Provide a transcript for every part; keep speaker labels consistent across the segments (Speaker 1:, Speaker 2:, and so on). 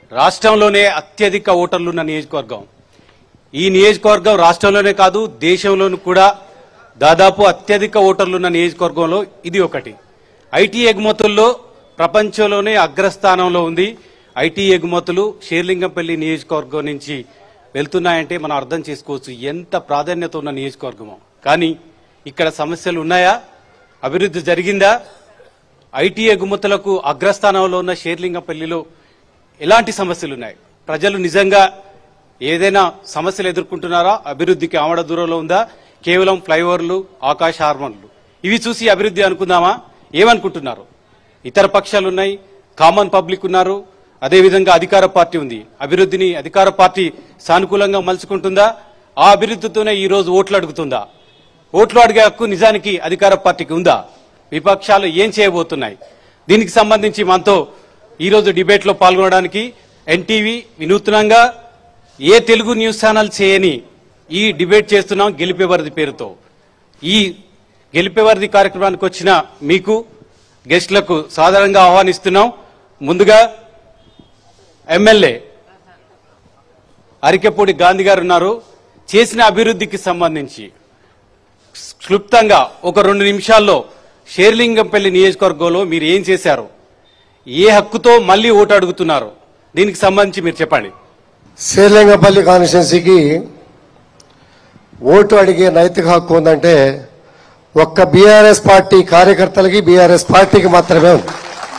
Speaker 1: రాష్ట్రంలోనే అత్యధిక ఓటర్లున్న నియోజకవర్గం ఈ నియోజకవర్గం రాష్ట్రంలోనే కాదు దేశంలోనూ కూడా దాదాపు అత్యధిక ఓటర్లున్న నియోజకవర్గంలో ఇది ఒకటి ఐటీ ఎగుమతుల్లో ప్రపంచంలోనే అగ్రస్థానంలో ఉంది ఐటీ ఎగుమతులు షేర్లింగంపల్లి నియోజకవర్గం నుంచి వెళ్తున్నాయంటే మనం అర్థం చేసుకోవచ్చు ఎంత ప్రాధాన్యత ఉన్న నియోజకవర్గమో కానీ ఇక్కడ సమస్యలు ఉన్నాయా అభివృద్ధి జరిగిందా ఐటీ ఎగుమతులకు అగ్రస్థానంలో ఉన్న షేర్లింగంపల్లిలో ఎలాంటి సమస్యలు ఉన్నాయి ప్రజలు నిజంగా ఏదైనా సమస్యలు ఎదుర్కొంటున్నారా అభివృద్ధికి ఆమడ దూరంలో ఉందా కేవలం ఫ్లైఓవర్లు ఆకాశ హార్మోన్లు ఇవి చూసి అభివృద్ధి అనుకుందామా ఏమనుకుంటున్నారు ఇతర పక్షాలు ఉన్నాయి కామన్ పబ్లిక్ ఉన్నారు అదేవిధంగా అధికార పార్టీ ఉంది అభివృద్ధిని అధికార పార్టీ సానుకూలంగా మలుచుకుంటుందా ఆ అభివృద్ధితోనే ఈ రోజు ఓట్లు అడుగుతుందా ఓట్లు అడిగే హక్కు నిజానికి అధికార పార్టీకి ఉందా విపక్షాలు ఏం చేయబోతున్నాయి దీనికి సంబంధించి మనతో ఈరోజు డిబేట్లో పాల్గొనడానికి ఎన్టీవీ వినూత్నంగా ఏ తెలుగు న్యూస్ ఛానల్ చేయని ఈ డిబేట్ చేస్తున్నాం గెలిపేవారిది పేరుతో ఈ గెలిపేవారిది కార్యక్రమానికి వచ్చిన మీకు గెస్టులకు సాధారణంగా ఆహ్వానిస్తున్నాం ముందుగా ఎమ్మెల్యే అరికెపూడి గాంధీ గారు ఉన్నారు చేసిన అభివృద్ధికి సంబంధించి క్లుప్తంగా ఒక రెండు నిమిషాల్లో షేర్లింగంపల్లి నియోజకవర్గంలో మీరు ఏం చేశారు ఏ హక్కుతో మళ్ళీ ఓటు అడుగుతున్నారు దీనికి సంబంధించి మీరు చెప్పండి
Speaker 2: శ్రీలింగపల్లి కాన్స్టిట్యున్సీకి ఓటు అడిగే నైతిక హక్కు ఉందంటే ఒక్క బీఆర్ఎస్ పార్టీ కార్యకర్తలకి బీఆర్ఎస్ పార్టీకి మాత్రమే ఉంది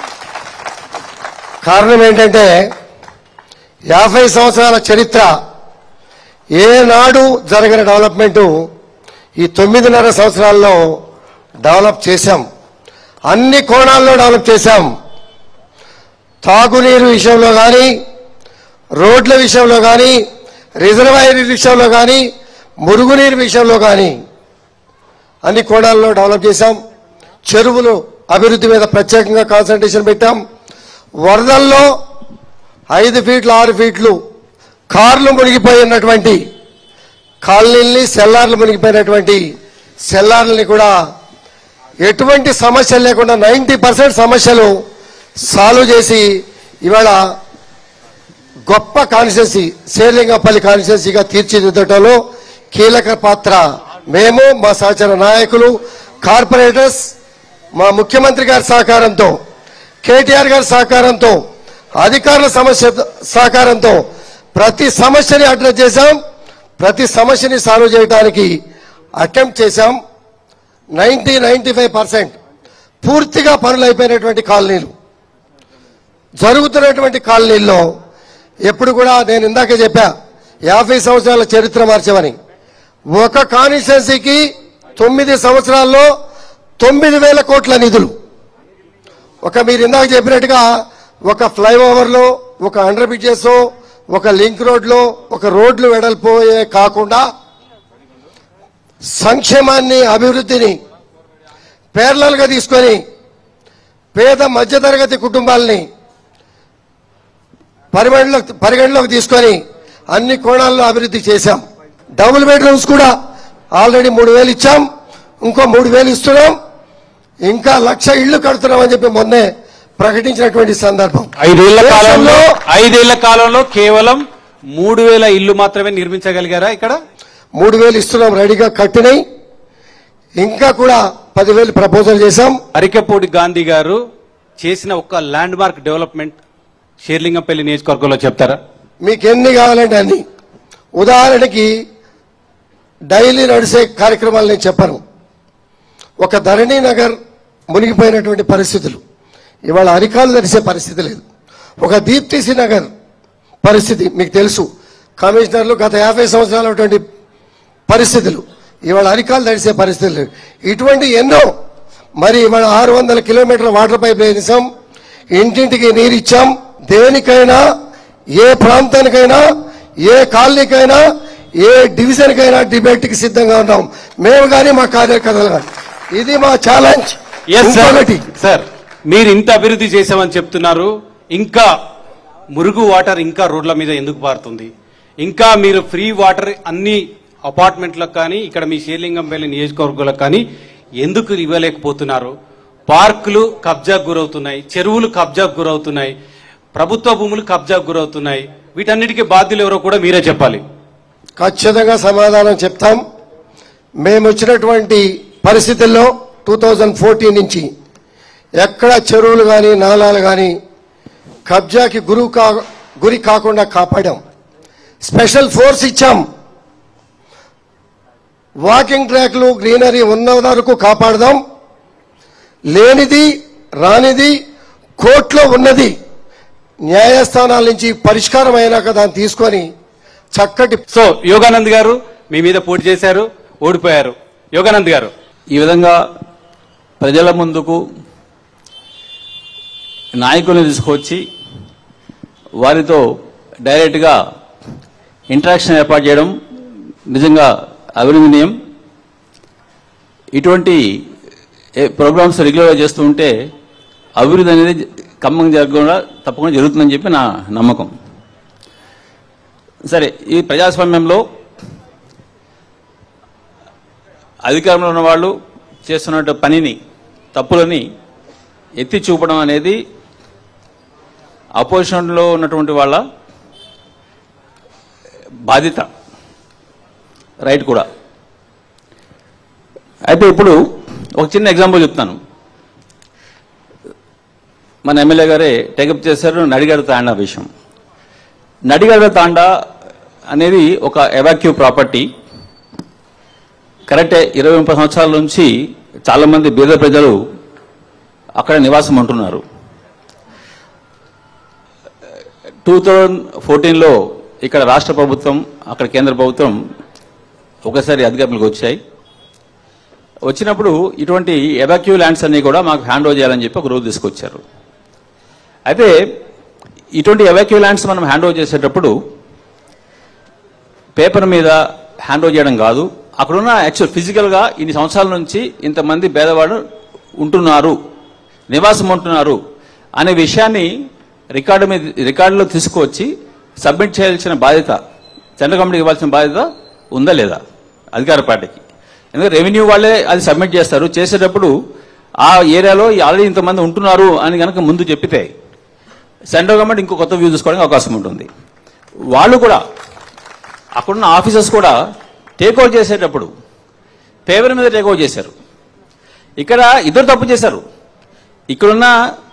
Speaker 2: కారణం ఏంటంటే యాభై సంవత్సరాల చరిత్ర ఏనాడు జరగని డెవలప్మెంటు ఈ తొమ్మిదిన్నర సంవత్సరాల్లో డెవలప్ చేశాం అన్ని కోణాల్లో డెవలప్ చేశాం తాగునీరు విషయంలో కానీ రోడ్ల విషయంలో కానీ రిజర్వాయర్ విషయంలో కానీ మురుగునీరు విషయంలో కానీ అన్ని కోణాల్లో డెవలప్ చేశాం చెరువులు అభివృద్ధి మీద ప్రత్యేకంగా కాన్సన్ట్రేషన్ పెట్టాం వరదల్లో ఐదు ఫీట్లు ఆరు ఫీట్లు కార్లు మునిగిపోయి ఉన్నటువంటి కాలనీల్ని సెల్లార్లు మునిగిపోయినటువంటి సెల్లార్లని కూడా ఎటువంటి సమస్యలు లేకుండా నైంటీ పర్సెంట్ సమస్యలు సాల్వ్ చేసి ఇవాళ గొప్ప కాన్స్టిట్యున్సీ శేర్లింగపల్లి కాన్స్టిట్యున్సీగా తీర్చిదిద్దటంలో కీలక పాత్ర మేము మా సహచర నాయకులు కార్పొరేటర్స్ మా ముఖ్యమంత్రి గారి సహకారంతో కేటీఆర్ గారి సహకారంతో అధికారుల సమస్య సహకారంతో ప్రతి సమస్యని అడ్రస్ చేశాం ప్రతి సమస్యని సాల్వ్ చేయడానికి అటెంప్ట్ చేశాం నైంటీ నైంటీ ఫైవ్ పర్సెంట్ పూర్తిగా పనులు అయిపోయినటువంటి కాలనీలు జరుగుతున్నటువంటి కాలనీల్లో ఎప్పుడు కూడా నేను ఇందాకే చెప్పా యాభై సంవత్సరాల చరిత్ర మార్చమని ఒక కాన్స్టిట్యున్సీకి తొమ్మిది సంవత్సరాల్లో తొమ్మిది వేల కోట్ల నిధులు ఒక మీరు ఇందాక చెప్పినట్టుగా ఒక ఫ్లైఓవర్లో ఒక అండర్ బ్రిడ్జెస్ ఒక లింక్ రోడ్లో ఒక రోడ్లు వెడల్పోయే కాకుండా సంక్షేమాన్ని అభివృద్ధిని పేర్లలుగా తీసుకొని పేద మధ్యతరగతి కుటుంబాలని పరిగణలోకి పరిగణలోకి తీసుకొని అన్ని కోణాల్లో అభివృద్ధి చేశాం డబుల్ బెడ్రూమ్స్ కూడా ఆల్రెడీ మూడు వేలు ఇచ్చాం ఇంకో మూడు వేలు ఇస్తున్నాం ఇంకా లక్ష ఇళ్లు కడుతున్నాం అని చెప్పి మొన్నే ప్రకటించినటువంటి సందర్భం
Speaker 1: ఐదేళ్ల కాలంలో
Speaker 2: దేశంలో
Speaker 1: ఐదేళ్ల కాలంలో కేవలం మూడు వేల ఇల్లు మాత్రమే నిర్మించగలిగారా ఇక్కడ
Speaker 2: మూడు వేలు ఇస్తున్నాం రెడీగా కట్టినాయి ఇంకా కూడా పదివేలు ప్రపోజల్ చేశాం
Speaker 1: అరికెపూడి గాంధీ గారు చేసిన ఒక ల్యాండ్ మార్క్ డెవలప్మెంట్ షేర్లింగంపల్లి నియోజకవర్గంలో చెప్తారా
Speaker 2: మీకు ఎన్ని కావాలంటే అన్ని ఉదాహరణకి డైలీ నడిచే కార్యక్రమాలు నేను చెప్పను ఒక ధరణి నగర్ మునిగిపోయినటువంటి పరిస్థితులు ఇవాళ అరికాలు నడిచే పరిస్థితి లేదు ఒక దీప్తిసి నగర్ పరిస్థితి మీకు తెలుసు కమిషనర్లు గత యాభై సంవత్సరాలటువంటి పరిస్థితులు ఇవాళ అరికాలు నడిచే పరిస్థితులు లేవు ఇటువంటి ఎన్నో మరి ఇవాళ ఆరు వందల కిలోమీటర్ల వాటర్ పైప్ వేసాం ఇంటింటికి నీరు ఇచ్చాం దేనికైనా ఏ ప్రాంతానికైనా ఏ కాలనీకైనా ఏ డివిజన్కైనా డిబేట్కి సిద్ధంగా ఉన్నాం మేము కానీ మా కార్యకర్తలు కానీ ఇది మా ఛాలెంజ్
Speaker 1: ఎస్ సార్
Speaker 2: ఇంకొకటి
Speaker 1: సార్ మీరు ఇంత అభివృద్ధి చేశామని చెప్తున్నారు ఇంకా మురుగు వాటర్ ఇంకా రోడ్ల మీద ఎందుకు పారుతుంది ఇంకా మీరు ఫ్రీ వాటర్ అన్ని అపార్ట్మెంట్లకు కానీ ఇక్కడ మీ షేర్లింగంపల్లి నియోజకవర్గాలకు కానీ ఎందుకు ఇవ్వలేకపోతున్నారు పార్కులు కబ్జాకు గురవుతున్నాయి చెరువులు కబ్జాకు గురవుతున్నాయి ప్రభుత్వ భూములు కబ్జాకు గురవుతున్నాయి వీటన్నిటికీ బాధ్యులు ఎవరో కూడా మీరే చెప్పాలి
Speaker 2: ఖచ్చితంగా సమాధానం చెప్తాం మేము వచ్చినటువంటి పరిస్థితుల్లో టూ థౌజండ్ ఫోర్టీన్ నుంచి ఎక్కడ చెరువులు కానీ నాలాలు కానీ కబ్జాకి గురు కా గురి కాకుండా కాపాడాం స్పెషల్ ఫోర్స్ ఇచ్చాం వాకింగ్ ట్రాక్లు గ్రీనరీ ఉన్న వరకు కాపాడదాం లేనిది రానిది కోర్టులో ఉన్నది న్యాయస్థానాల నుంచి పరిష్కారం అయినాక దాన్ని తీసుకొని చక్కటి
Speaker 1: సో యోగానంద్ గారు మీ మీద పోటీ చేశారు ఓడిపోయారు యోగానంద్ గారు
Speaker 3: ఈ విధంగా ప్రజల ముందుకు నాయకుల్ని తీసుకొచ్చి వారితో డైరెక్ట్గా ఇంటరాక్షన్ ఏర్పాటు చేయడం నిజంగా అభినందనీయం ఇటువంటి ఏ- ప్రోగ్రామ్స్ రెగ్యులర్గా చేస్తూ ఉంటే అభివృద్ధి అనేది ఖమ్మంగా జరగకుండా తప్పకుండా జరుగుతుందని చెప్పి నా నమ్మకం సరే ఈ ప్రజాస్వామ్యంలో అధికారంలో ఉన్న వాళ్ళు చేస్తున్న పనిని తప్పులని ఎత్తి చూపడం అనేది అపోజిషన్లో ఉన్నటువంటి వాళ్ళ బాధ్యత రైట్ కూడా అయితే ఇప్పుడు ఒక చిన్న ఎగ్జాంపుల్ చెప్తాను మన ఎమ్మెల్యే గారే టేకప్ చేశారు నడిగడ తాండా విషయం నడిగడ తాండా అనేది ఒక ఎవాక్యూ ప్రాపర్టీ కరెక్టే ఇరవై ముప్పై సంవత్సరాల నుంచి చాలా మంది బీద ప్రజలు అక్కడ నివాసం ఉంటున్నారు టూ థౌజండ్ ఫోర్టీన్లో ఇక్కడ రాష్ట్ర ప్రభుత్వం అక్కడ కేంద్ర ప్రభుత్వం ఒకసారి అధికారులకు వచ్చాయి వచ్చినప్పుడు ఇటువంటి ఎవాక్యూ ల్యాండ్స్ అన్ని కూడా మాకు హ్యాండ్ ఓవర్ చేయాలని చెప్పి ఒక రోజు తీసుకొచ్చారు అయితే ఇటువంటి ఎవాక్యూ ల్యాండ్స్ మనం హ్యాండ్ ఓవర్ చేసేటప్పుడు పేపర్ మీద హ్యాండ్ ఓవర్ చేయడం కాదు అక్కడున్న యాక్చువల్ ఫిజికల్గా ఇన్ని సంవత్సరాల నుంచి ఇంతమంది పేదవాడు ఉంటున్నారు నివాసం ఉంటున్నారు అనే విషయాన్ని రికార్డు మీద రికార్డులో తీసుకువచ్చి సబ్మిట్ చేయాల్సిన బాధ్యత సెంట్రల్ గవర్నమెంట్కి ఇవ్వాల్సిన బాధ్యత ఉందా లేదా అధికార పార్టీకి ఎందుకంటే రెవెన్యూ వాళ్ళే అది సబ్మిట్ చేస్తారు చేసేటప్పుడు ఆ ఏరియాలో ఆల్రెడీ ఇంతమంది ఉంటున్నారు అని కనుక ముందు చెప్పితే సెంట్రల్ గవర్నమెంట్ ఇంకో కొత్త వ్యూ తీసుకోవడానికి అవకాశం ఉంటుంది వాళ్ళు కూడా అక్కడున్న ఆఫీసర్స్ కూడా టేక్ ఓవర్ చేసేటప్పుడు పేపర్ మీద టేక్ ఓవర్ చేశారు ఇక్కడ ఇద్దరు తప్పు చేశారు ఇక్కడున్న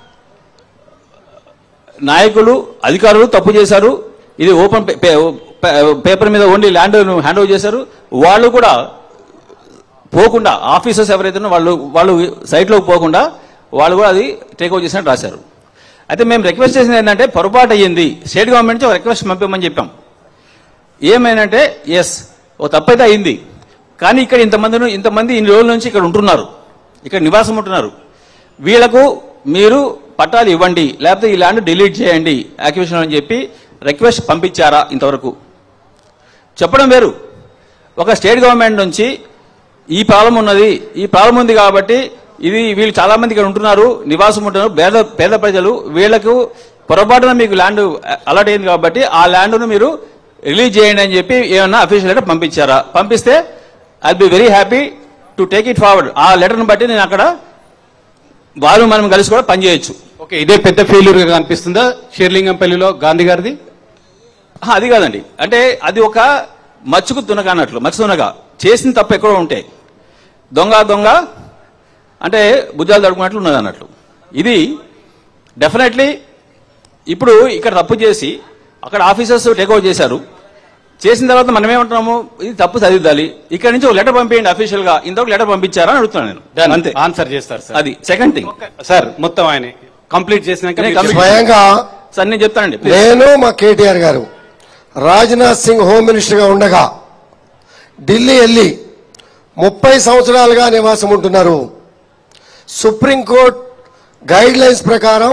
Speaker 3: నాయకులు అధికారులు తప్పు చేశారు ఇది ఓపెన్ పే- పే- పే- పేపర్ మీద ఓన్లీ ల్యాండ్ హ్యాండ్ ఓవర్ చేశారు వాళ్ళు కూడా పోకుండా ఆఫీసర్స్ ఎవరైతే ఉన్నారో వాళ్ళు వాళ్ళు సైట్లోకి పోకుండా వాళ్ళు కూడా అది టేక్ ఓవర్ చేసినట్టు రాశారు అయితే మేము రిక్వెస్ట్ చేసింది ఏంటంటే పొరపాటు అయ్యింది స్టేట్ గవర్నమెంట్ నుంచి ఒక రిక్వెస్ట్ పంపించమని చెప్పాం ఏమైందంటే ఎస్ ఓ తప్పైతే అయింది కానీ ఇక్కడ ఇంతమంది ఇంతమంది ఇన్ని రోజుల నుంచి ఇక్కడ ఉంటున్నారు ఇక్కడ నివాసం ఉంటున్నారు వీళ్ళకు మీరు పట్టాలు ఇవ్వండి లేకపోతే ఈ ల్యాండ్ డిలీట్ చేయండి యాక్టివేషన్ అని చెప్పి రిక్వెస్ట్ పంపించారా ఇంతవరకు చెప్పడం వేరు ఒక స్టేట్ గవర్నమెంట్ నుంచి ఈ ప్రాబ్లం ఉన్నది ఈ ప్రాబ్లం ఉంది కాబట్టి ఇది వీళ్ళు చాలా మంది ఇక్కడ ఉంటున్నారు నివాసం ఉంటున్నారు పేద పేద ప్రజలు వీళ్ళకు పొరపాటున మీకు ల్యాండ్ అలాట్ అయింది కాబట్టి ఆ ల్యాండ్ను మీరు రిలీజ్ చేయండి అని చెప్పి ఏమన్నా అఫీషియల్ లెటర్ పంపించారా పంపిస్తే I be very happy to take it forward ఆ లెటర్ని బట్టి నేను అక్కడ వాళ్ళు మనం కలిసి కూడా పనిచేయొచ్చు
Speaker 1: ఓకే ఇదే పెద్ద ఫెయిల్యూర్ గా కనిపిస్తుందా షేర్లింగంపల్లిలో గాంధీ గారిది
Speaker 3: ఆ, అది కాదండి అంటే అది ఒక మచ్చుకు తునక అన్నట్లు మచ్చు తునక చేసిన తప్పు ఎక్కడో ఉంటే దొంగ దొంగ అంటే బుద్ధాలు తడుకున్నట్లు ఉన్నది అన్నట్లు ఇది డెఫినెట్లీ ఇప్పుడు ఇక్కడ తప్పు చేసి అక్కడ ఆఫీసర్స్ టేక్ ఓవర్ చేశారు చేసిన తర్వాత మనం ఏమంటున్నాము ఇది తప్పు చదివిద్దాలి ఇక్కడ నుంచి ఒక లెటర్ పంపించండి అఫీషియల్ గా ఇంతవరకు లెటర్ పంపించారా అని అడుగుతున్నాను నేను అంతే
Speaker 1: ఆన్సర్ చేస్తారు సార్
Speaker 3: అది సెకండ్ థింగ్
Speaker 1: సార్ మొత్తం ఆయన కంప్లీట్ చేసినాక
Speaker 3: నేను
Speaker 1: మీరు
Speaker 3: complete-
Speaker 2: స్వయంగా
Speaker 3: సార్ నేను చెప్తానండి please.
Speaker 2: నేను మా కేటీఆర్ గారు రాజ్నాథ్ సింగ్ హోమ్ మినిస్టర్గా ఉండగా ఢిల్లీ వెళ్ళి ముప్పై సంవత్సరాలుగా నివాసం ఉంటున్నారు సుప్రీంకోర్టు గైడ్ లైన్స్ ప్రకారం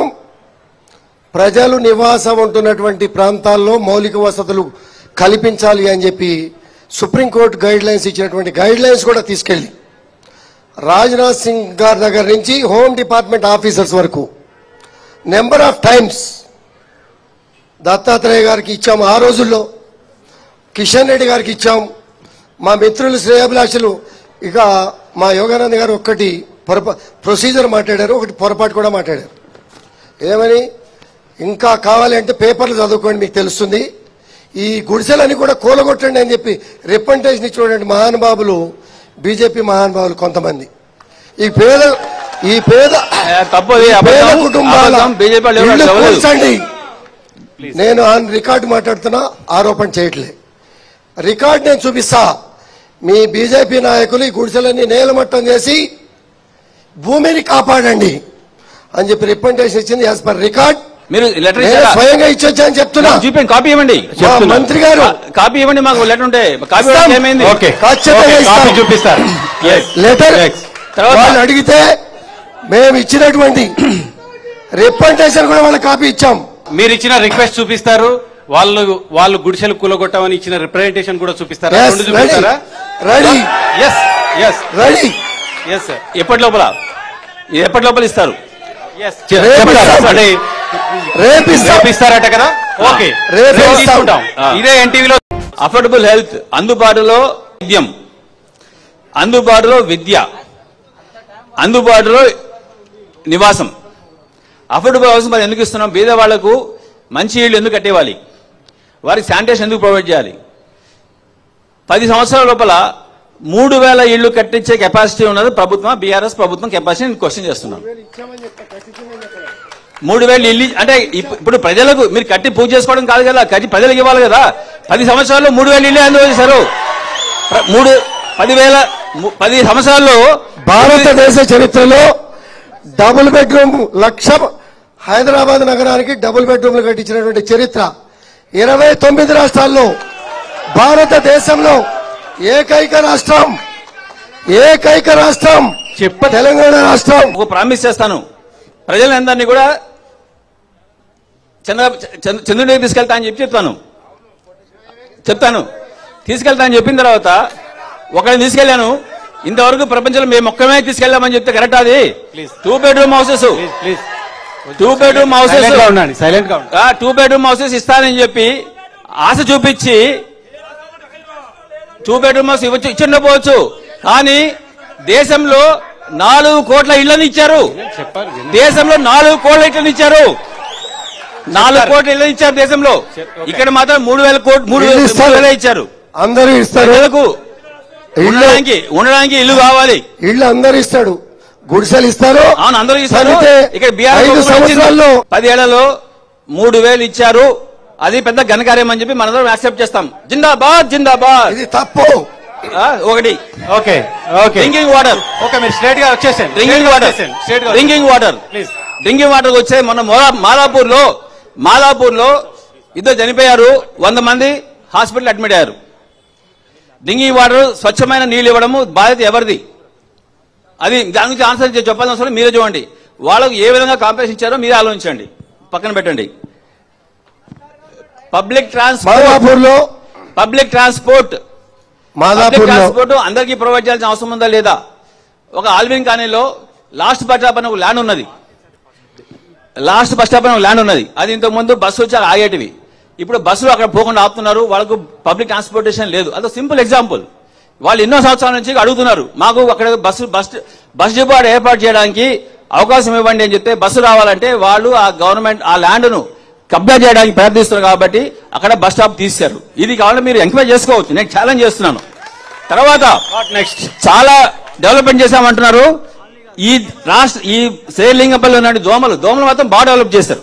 Speaker 2: ప్రజలు నివాసం ఉంటున్నటువంటి ప్రాంతాల్లో మౌలిక వసతులు కల్పించాలి అని చెప్పి సుప్రీంకోర్టు గైడ్ లైన్స్ ఇచ్చినటువంటి గైడ్ లైన్స్ కూడా తీసుకెళ్ళి రాజ్నాథ్ సింగ్ గారి దగ్గర నుంచి హోమ్ డిపార్ట్మెంట్ ఆఫీసర్స్ వరకు నెంబర్ ఆఫ్ టైమ్స్ దత్తాత్రేయ గారికి ఇచ్చాం ఆ రోజుల్లో కిషన్ రెడ్డి గారికి ఇచ్చాం మా మిత్రులు శ్రేయాభిలాషులు ఇక మా యోగానంద్ గారు ఒక్కటి పొరపా ప్రొసీజర్ మాట్లాడారు ఒకటి పొరపాటు కూడా మాట్లాడారు ఏమని ఇంకా కావాలంటే పేపర్లు చదువుకోండి మీకు తెలుస్తుంది ఈ గుడిసెలని కూడా కూలగొట్టండి అని చెప్పి రిప్రజెంటేషన్ చూడండి మహానుభావులు బీజేపీ మహానుభావులు కొంతమంది ఈ పేద ఈ పేద
Speaker 3: ఏ, తప్పు అది,
Speaker 2: ఈ పేద
Speaker 3: అబద్ధం,
Speaker 2: కుటుంబాల
Speaker 3: అబద్ధం, బీజేపీ వాళ్ళు ఎవరు
Speaker 2: ఇళ్ళు
Speaker 3: చదవలేదు.
Speaker 2: కూల్చండి నేను ఆన్ రికార్డు మాట్లాడుతున్నా ఆరోపణ చేయట్లే రికార్డు నేను చూపిస్తా మీ బీజేపీ నాయకులు ఈ గుడిసెలన్నీ నేలమట్టం చేసి భూమిని కాపాడండి అని చెప్పి రిప్రజెంటేషన్ ఇచ్చింది యాజ్ పర్ రికార్డ్
Speaker 3: మీరు లెటర్
Speaker 2: నేను
Speaker 3: ఇచ్చారా
Speaker 2: స్వయంగా ఇచ్చొచ్చని చెప్తున్నా
Speaker 3: చూపించండి కాపీ ఇవ్వండి
Speaker 2: మా మంత్రి గారు
Speaker 3: కా- కాపీ ఇవ్వండి మాకు లెటర్ ఉంటే కాపీ
Speaker 2: ఇస్తాం.
Speaker 3: ఇవ్వడానికి ఏమైంది
Speaker 1: ఓకే
Speaker 2: ఖచ్చితంగా
Speaker 1: ఓకే,
Speaker 2: ఇస్తాం.
Speaker 1: కాపీ చూపిస్తారు Yes.
Speaker 2: Letter
Speaker 1: Yes.
Speaker 3: తర్వాత-
Speaker 2: వాళ్ళు అడిగితే మేము ఇచ్చినటువంటి రిప్రజెంటేషన్ కూడా వాళ్ళ కాపీ ఇచ్చాం
Speaker 1: మీరు ఇచ్చిన రిక్వెస్ట్ చూపిస్తారు వాళ్ళు వాళ్ళు గుడిసెలు కూలగొట్టామని ఇచ్చిన రిప్రజెంటేషన్ కూడా చూపిస్తారా
Speaker 2: Yes,
Speaker 1: రెండు
Speaker 2: ready.
Speaker 1: చూపిస్తారా
Speaker 2: ready
Speaker 1: yes yes
Speaker 2: ready
Speaker 1: yes sir
Speaker 3: ఎప్పటి లోపల ఎప్పటి లోపల ఇస్తారు
Speaker 1: ఎస్
Speaker 2: రేపు
Speaker 1: చెప్తారా
Speaker 2: ఇస్తాం.
Speaker 1: అంటే
Speaker 2: రేపు ఇస్తాం
Speaker 1: రేపు ఇస్తారట కదా ఓకే
Speaker 2: రేపు
Speaker 1: రేపు
Speaker 2: ఇస్తాం.
Speaker 1: తీసుకుంటాం
Speaker 3: ఆ.
Speaker 1: ఇదే ఎన్టీవీలో
Speaker 3: అఫోర్డబుల్ హెల్త్ అందుబాటులో వైద్యం అందుబాటులో విద్య అందుబాటులో నివాసం అఫోర్డబుల్ హౌస్ మరి ఎందుకు ఇస్తున్నాం బీద వాళ్లకు మంచి ఇళ్ళు ఎందుకు కట్టేవాలి వారికి శానిటేషన్ ఎందుకు ప్రొవైడ్ చేయాలి పది సంవత్సరాల లోపల మూడు వేల ఇళ్లు కట్టించే కెపాసిటీ ఉన్నది ప్రభుత్వం బీఆర్ఎస్ ప్రభుత్వం కెపాసిటీ నేను క్వశ్చన్ చేస్తున్నాను మూడు వేలు ఇల్లు అంటే ఇప్పు- ఇప్పుడు ప్రజలకు మీరు కట్టి పూజ చేసుకోవడం కాదు కదా కట్టి ప్రజలకు ఇవ్వాలి కదా పది సంవత్సరాల్లో మూడు వేలు ఇల్లు ఎందుకు చేశారు ప్ర- మూడు పదివేల ము- పది సంవత్సరాల్లో
Speaker 2: భారతదేశ చరిత్రలో డబుల్ బెడ్రూమ్ లక్ష హైదరాబాద్ నగరానికి డబుల్ బెడ్రూమ్లు కట్టించినటువంటి చరిత్ర ఇరవై తొమ్మిది రాష్ట్రాల్లో భారతదేశంలో ఏకైక రాష్ట్రం ఏకైక రాష్ట్రం
Speaker 1: చెప్ప
Speaker 2: తెలంగాణ రాష్ట్రం
Speaker 3: ఒక ప్రామిస్ చేస్తాను ప్రజలందరినీ కూడా చంద్ర చంద్ర- చంద్రుడికి తీసుకెళ్తా అని చెప్పి చెప్తాను చెప్తాను తీసుకెళ్తా అని చెప్పిన తర్వాత ఒకరిని తీసుకెళ్లాను ఇంతవరకు ప్రపంచంలో మేము ఒక్కమే తీసుకెళ్లామని చెప్తే కరెక్ట్ అది
Speaker 1: Please.
Speaker 3: Two bedroom houses
Speaker 1: please please
Speaker 3: two bedroom houses
Speaker 1: silent గా ఉండండి సైలెంట్ గా ఉండండి
Speaker 3: టూ బెడ్రూమ్ హౌసెస్ ఇస్తానని చెప్పి ఆశ చూపించి టూ బెడ్రూమ్ హౌస్ ఇవ్వచ్చు ఇచ్చిండపోవచ్చు కానీ దేశంలో నాలుగు కోట్ల ఇళ్లను ఇచ్చారు
Speaker 1: చెప్పారు వినండి.
Speaker 3: దేశంలో నాలుగు కోట్ల ఇళ్లను ఇచ్చారు నాలుగు కోట్ల ఇళ్లను ఇచ్చారు దేశంలో
Speaker 1: ఓకే.
Speaker 3: ఇక్కడ మాత్రం మూడు వేల కోట్లు మూడు
Speaker 2: ఇల్లు
Speaker 3: వేల
Speaker 2: ఇస్తారు.
Speaker 3: మూడు వేలే ఇచ్చారు
Speaker 2: అందరూ ఇస్తారు
Speaker 3: ప్రజలకు
Speaker 2: ఇల్లు
Speaker 3: ఉండడానికి ఉండడానికి ఇల్లు కావాలి
Speaker 2: ఇల్లు అందరు ఇస్తాడు గుడిసెలు ఇస్తారు
Speaker 3: అవును అందరూ ఇస్తారు
Speaker 2: చదివితే
Speaker 3: ఇక్కడ బీఆర్
Speaker 2: ఐదు సంవత్సరాల్లో
Speaker 3: పదేళ్లలో మూడు వేలు ఇచ్చారు అది పెద్ద ఘనకార్యం అని చెప్పి మనందరం యాక్సెప్ట్ చేస్తాం జిందాబాద్ జిందాబాద్
Speaker 2: ఇది తప్పు
Speaker 3: ఆ, ఒకటి
Speaker 1: okay okay
Speaker 3: drinking water
Speaker 1: okay మీరు స్ట్రేట్ గా వచ్చేసాను
Speaker 3: డ్రింకింగ్ వాటర్
Speaker 1: స్ట్రేట్ గా
Speaker 3: drinking water
Speaker 1: please
Speaker 3: drinking water వచ్చే మొన్న మోలా- మాదాపూర్ లో మాదాపూర్ లో ఇద్దరు చనిపోయారు వంద మంది హాస్పిటల్ అడ్మిట్ అయ్యారు డ్రింకింగ్ వాటర్ స్వచ్ఛమైన నీళ్ళు ఇవ్వడము బాధ్యత ఎవరిది అది దాని గురించి ఆన్సర్ చే- చెప్పాల్సిన అవసరం మీరే చూడండి వాళ్ళకు ఏ విధంగా కాంపెన్సేషన్ ఇచ్చారో మీరే ఆలోచించండి పక్కన పెట్టండి పబ్లిక్ ట్రాన్స్పోర్ట్
Speaker 2: మాదాపూర్ లో
Speaker 3: పబ్లిక్ ట్రాన్స్పోర్ట్ పబ్లిక్
Speaker 2: మాదాపూర్ లో
Speaker 3: ట్రాన్స్పోర్ట్ అందరికీ ప్రొవైడ్ చేయాల్సిన అవసరం ఉందా లేదా ఒక ఆల్విన్ కాలనీలో లాస్ట్ బస్ స్టాప్ అని ఒక ల్యాండ్ ఉన్నది లాస్ట్ బస్ స్టాప్ అని ఒక ల్యాండ్ ఉన్నది అది ఇంతకు ముందు బస్సు వచ్చి అక్కడ ఆగేటివి ఇప్పుడు బస్సులు అక్కడ పోకుండా ఆపుతున్నారు వాళ్ళకు పబ్లిక్ ట్రాన్స్పోర్టేషన్ లేదు అదొక సింపుల్ ఎగ్జాంపుల్ వాళ్ళు ఎన్నో సంవత్సరాల నుంచి అడుగుతున్నారు మాకు అక్కడ బస్సు బస్ బస్ డిపో ఆడ ఏర్పాటు చేయడానికి అవకాశం ఇవ్వండి అని చెప్తే బస్సు రావాలంటే వాళ్ళు ఆ గవర్నమెంట్ ఆ ల్యాండ్ను కబ్జా చేయడానికి ప్రయత్నిస్తున్నారు కాబట్టి అక్కడ బస్ స్టాప్ తీశారు ఇది కావాలంటే మీరు ఎంక్వైరీ చేసుకోవచ్చు నేను ఛాలెంజ్ చేస్తున్నాను తర్వాత
Speaker 1: నెక్స్ట్
Speaker 3: చాలా డెవలప్మెంట్ చేశామంటున్నారు ఈ రాష్ట్ర ఈ శ్రీలింగపల్లి ఉన్న దోమలు దోమలు మాత్రం బాగా డెవలప్ చేశారు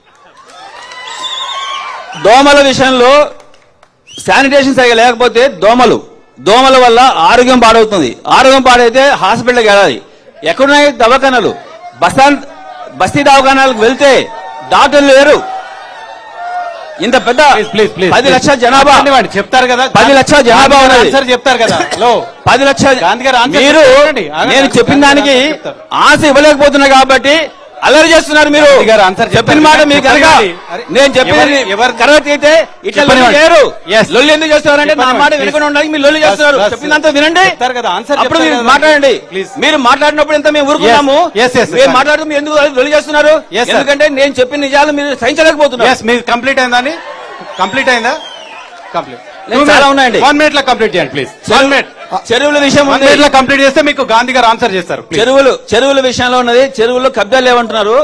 Speaker 3: దోమల విషయంలో శానిటేషన్ సరిగా లేకపోతే దోమలు దోమల వల్ల ఆరోగ్యం పాడవుతుంది ఆరోగ్యం పాడైతే హాస్పిటల్కి వెళ్ళాలి ఎక్కడున్నాయి దవాఖానాలు బస్తాన్ బస్తీ దవాఖానాలకు వెళ్తే డాక్టర్లు లేరు ఇంత పెద్ద
Speaker 1: ప్లీజ్ ప్లీజ్ ప్లీజ్
Speaker 3: పది లక్షల జనాభా
Speaker 1: ఇవ్వండి చెప్తారు కదా
Speaker 3: పది లక్షల జనాభా ఉన్నది.
Speaker 1: ఆన్సర్ చెప్తారు కదా లో
Speaker 3: పది లక్షల
Speaker 1: గాంధీ గారు ఆన్సర్
Speaker 3: మీరు
Speaker 1: చెప్పండి. ఆగండి.
Speaker 3: నేను చెప్పిన
Speaker 1: గాంధీ
Speaker 3: దానికి
Speaker 1: గారు చెప్తారు.
Speaker 3: ఆశ ఇవ్వలేకపోతున్నా కాబట్టి అల్లరి చేస్తున్నారు మీరు
Speaker 1: గాంధీ గారు ఆన్సర్
Speaker 3: చెప్పిన
Speaker 1: చెప్తారు.
Speaker 3: మాట మీరు కనుక
Speaker 1: చెప్పండి. అరే,
Speaker 3: నేను చెప్పింది
Speaker 1: ఎవరు- ఎవరు-
Speaker 3: కరెక్ట్ అయితే ఇట్లా లొల్లి
Speaker 1: చెప్పనివ్వండి.
Speaker 3: చేయరు
Speaker 1: Yes.
Speaker 3: లొల్లి ఎందుకు చేస్తున్నారంటే నా
Speaker 1: చెప్పనివ్వండి.
Speaker 3: మాట
Speaker 1: Please.
Speaker 3: వినకుండా ఉండడానికి మీరు లొల్లి చేస్తున్నారు
Speaker 1: Yes, yes.
Speaker 3: చెప్పిందంతా వినండి
Speaker 1: చెప్తారు కదా, answer
Speaker 3: అప్పుడు
Speaker 1: చెప్తారు
Speaker 3: మీరు
Speaker 1: కదా.
Speaker 3: మాట్లాడండి
Speaker 1: Please.
Speaker 3: మీరు మాట్లాడినప్పుడు ఎంత మేము ఊరుకున్నాము
Speaker 1: Yes, yes,
Speaker 3: మీరు
Speaker 1: sir.
Speaker 3: మాట్లాడుతూ మీరు ఎందుకు లొల్లి చేస్తున్నారు
Speaker 1: Yes, sir.
Speaker 3: ఎందుకంటే నేను చెప్పిన నిజాలు మీరు సహించలేకపోతున్నారు
Speaker 1: ఎస్ మీరు కంప్లీట్ అయిందండి కంప్లీట్ అయిందా కంప్లీట్
Speaker 3: లేదు, చాలా ఉన్నాయండి.
Speaker 1: వన్ మినిట్ లో కంప్లీట్ చేయండి ప్లీజ్ వన్ మినిట్
Speaker 3: చెరువుల విషయం
Speaker 1: వన్
Speaker 3: ఉంది
Speaker 1: మినిట్ లో కంప్లీట్ చేస్తే మీకు గాంధీ గారు ఆన్సర్ చేస్తారు please.
Speaker 3: చెరువులు చెరువుల విషయంలో ఉన్నది చెరువుల్లో కబ్జాలు లేవంటున్నారు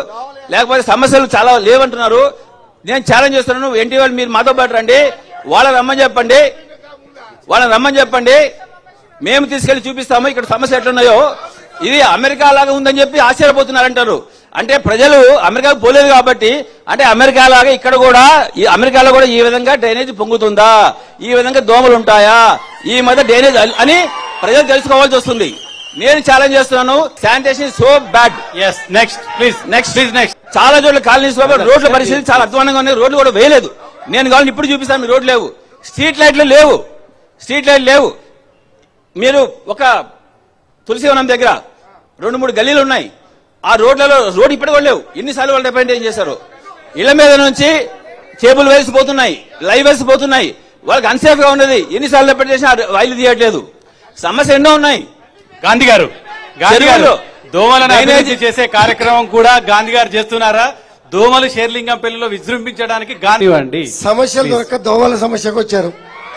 Speaker 3: లేకపోతే సమస్యలు చాలా లేవంటున్నారు నేను ఛాలెంజ్ చేస్తున్నాను ఎన్టీ వాళ్ళు మీరు మాతో పాటు రండి వాళ్ళని రమ్మని చెప్పండి వాళ్ళని రమ్మని చెప్పండి మేము తీసుకెళ్లి చూపిస్తాము ఇక్కడ సమస్య ఎట్లున్నాయో ఇది అమెరికా లాగా ఉందని చెప్పి ఆశ్చర్యపోతున్నారంటారు అంటే ప్రజలు అమెరికాకు పోలేదు కాబట్టి అంటే అమెరికా లాగా ఇక్కడ కూడా ఈ అమెరికాలో కూడా ఈ విధంగా డ్రైనేజ్ పొంగుతుందా ఈ విధంగా దోమలు ఉంటాయా ఈ మధ్య డ్రైనేజ్ అల్- అని ప్రజలు తెలుసుకోవాల్సి వస్తుంది నేను ఛాలెంజ్ చేస్తున్నాను sanitation so bad
Speaker 1: yes next please next please next
Speaker 3: చాలా చోట్ల కాలనీస్ లో రోడ్ల పరిస్థితి చాలా అధ్వానంగా ఉన్నాయి రోడ్లు కూడా వేయలేదు నేను కావాలని ఇప్పుడు చూపిస్తాను మీ రోడ్లు లేవు స్ట్రీట్ లైట్లు లేవు స్ట్రీట్ లైట్లు లేవు మీరు ఒక తులసివనం దగ్గర రెండు మూడు గల్లీలు ఉన్నాయి ఆ రోడ్లలో రోడ్ ఇప్పటి కూడా లేవు ఎన్నిసార్లు వాళ్ళు రిప్రజెంట్ చేశారు ఇళ్ల మీద నుంచి కేబుల్ వైర్స్ పోతున్నాయి లైవ్ వైర్స్ పోతున్నాయి వాళ్ళకి అన్సేఫ్ గా ఉన్నది ఎన్నిసార్లు రిప్రజెంట్ చేసినా ఆ వైర్లు తీయట్లేదు సమస్య ఎన్నో ఉన్నాయి
Speaker 1: గాంధీ గారు గాంధీ గారు
Speaker 3: చెరువులు.
Speaker 1: దోమలను
Speaker 3: డ్రైనేజ్
Speaker 1: అభివృద్ధి చేసే కార్యక్రమం కూడా గాంధీ గారు చేస్తున్నారా దోమలు షేర్లింగం పెళ్లిలో విజృంభించడానికి గాంధీ అండి
Speaker 2: సమస్యలు దొరక దోమల సమస్యకు వచ్చారు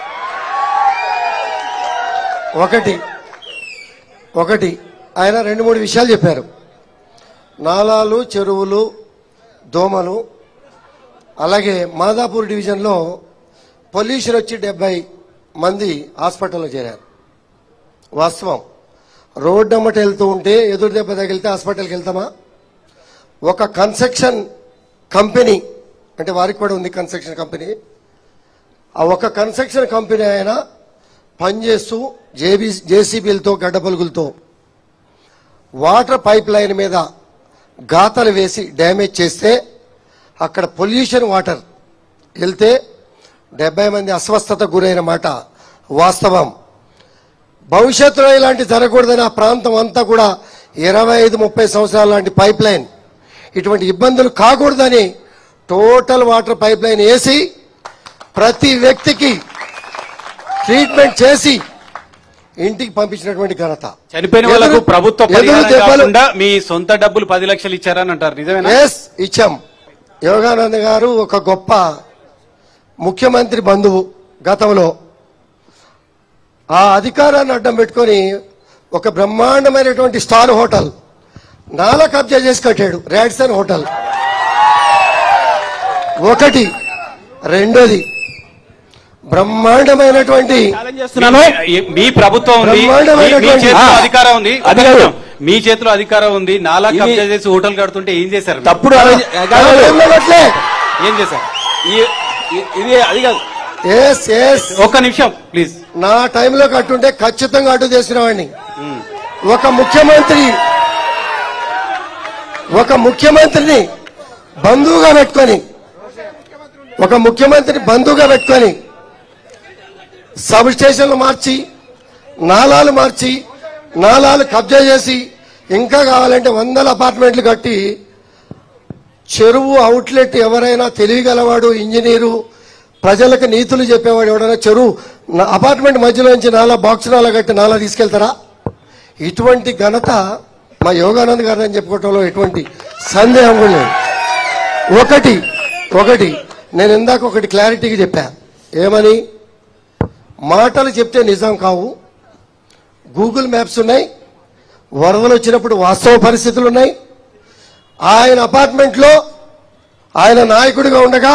Speaker 2: ఒకటి ఒకటి ఆయన రెండు మూడు విషయాలు చెప్పారు నాలాలు చెరువులు దోమలు అలాగే మాదాపూర్ డివిజన్లో పొల్యూషన్ వచ్చి డెబ్బై మంది హాస్పిటల్లో చేరారు వాస్తవం రోడ్డు అమ్మట వెళ్తూ ఉంటే ఎదురు దెబ్బ తగిలితే హాస్పిటల్కి వెళ్తామా ఒక కన్స్ట్రక్షన్ కంపెనీ అంటే వారికి కూడా ఉంది కన్స్ట్రక్షన్ కంపెనీ ఆ ఒక కన్స్ట్రక్షన్ కంపెనీ ఆయన పనిచేస్తూ జేబీ జేసీబీలతో గడ్డ పలుగులతో వాటర్ పైప్ లైన్ మీద గాతలు వేసి డ్యామేజ్ చేస్తే అక్కడ పొల్యూషన్ వాటర్ వెళ్తే డెబ్బై మంది అస్వస్థత గురైన మాట వాస్తవం భవిష్యత్తులో ఇలాంటి జరగకూడదని ఆ ప్రాంతం అంతా కూడా ఇరవై ఐదు ముప్పై సంవత్సరాల లాంటి పైప్ లైన్ ఇటువంటి ఇబ్బందులు కాకూడదని టోటల్ వాటర్ పైప్ లైన్ వేసి ప్రతి వ్యక్తికి ట్రీట్మెంట్ చేసి ఇంటికి పంపించినటువంటి ఘనత
Speaker 1: చనిపోయిన వాళ్ళకు
Speaker 2: ఎదురు-
Speaker 1: ప్రభుత్వ
Speaker 2: ఎదురు
Speaker 1: పరిహారం
Speaker 2: దెబ్బలు-
Speaker 1: కాకుండా మీ సొంత డబ్బులు పది లక్షలు ఇచ్చారని అంటారు నిజమేనా
Speaker 2: ఎస్ ఇచ్చాం యోగానంద్ గారు ఒక గొప్ప ముఖ్యమంత్రి బంధువు గతంలో ఆ అధికారాన్ని అడ్డం పెట్టుకొని ఒక బ్రహ్మాండమైనటువంటి స్టార్ హోటల్ నాలా కబ్జా చేసి కట్టాడు రాడ్సన్ హోటల్ ఒకటి రెండోది బ్రహ్మాండమైనటువంటి
Speaker 3: ఛాలెంజ్ చేస్తున్నాను
Speaker 1: మీ- మీ ప్రభుత్వం ఉంది మీ- మీ
Speaker 2: బ్రహ్మాండమైనటువంటి-
Speaker 1: చేతిలో
Speaker 3: ఆ,
Speaker 1: అధికారం ఉంది
Speaker 3: అది కాదు.
Speaker 1: మీ చేతిలో అధికారం ఉంది నాలా
Speaker 3: ఇది-
Speaker 1: కబ్జా చేసి హోటల్ కడుతుంటే ఏం చేశారు మీరు?
Speaker 3: తప్పుడు ఆలోచన- కాదు.
Speaker 2: ఏమనట్లే?
Speaker 1: ఏం చేశారు
Speaker 3: ఈ- ఈ- ఇది అది కాదు
Speaker 2: ఎస్ ఎస్
Speaker 1: ఒక్క నిమిషం ప్లీజ్
Speaker 2: నా టైంలో కట్టుంటే ఖచ్చితంగా అడ్డు చేసిన వాడిని ఒక ముఖ్యమంత్రి ఒక ముఖ్యమంత్రిని బంధువుగా పెట్టుకొని ఒక ముఖ్యమంత్రిని బంధువుగా పెట్టుకొని సబ్ స్టేషన్లు మార్చి నాలాలు మార్చి నాలాలు కబ్జా చేసి ఇంకా కావాలంటే వందల అపార్ట్మెంట్లు కట్టి చెరువు అవుట్లెట్ ఎవరైనా తెలియగలవాడు ఇంజనీరు ప్రజలకు నీతులు చెప్పేవాడు ఎవడైనా చెరువు నా- అపార్ట్మెంట్ మధ్యలో నుంచి నాలా బాక్స్ నాలా కట్టి నాలా తీసుకెళ్తారా ఇటువంటి ఘనత మా యోగానంద్ గారు అని చెప్పుకోవటంలో ఎటువంటి సందేహం కూడా లేదు ఒకటి ఒకటి నేను ఇందాక ఒకటి క్లారిటీగా చెప్పా ఏమని మాటలు చెప్తే నిజం కావు గూగుల్ మ్యాప్స్ ఉన్నాయి వరదలు వచ్చినప్పుడు వాస్తవ పరిస్థితులు ఉన్నాయి ఆయన అపార్ట్మెంట్లో ఆయన నాయకుడిగా ఉండగా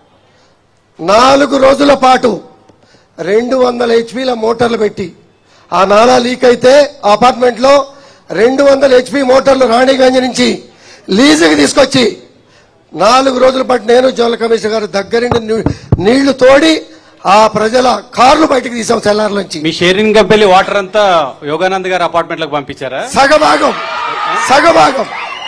Speaker 2: నాలుగు రోజుల పాటు రెండు వందల హెచ్పీల మోటార్లు పెట్టి ఆ నాలా లీక్ అయితే ఆ అపార్ట్మెంట్లో రెండు వందల హెచ్పి మోటార్లు రాణిగంజ్ నుంచి లీజుకి తీసుకొచ్చి నాలుగు రోజుల పాటు నేను జోల కమిషనర్ గారు దగ్గరుండి నీ- నీళ్లు తోడి ఆ ప్రజల కార్లు బయటకు తీసాం సెల్లార్ నుంచి
Speaker 1: మీ షేరింగ్ కంపెనీ వాటర్ అంతా యోగానంద్ గారి అపార్ట్మెంట్ లకు పంపించారా
Speaker 2: సగభాగం సగభాగం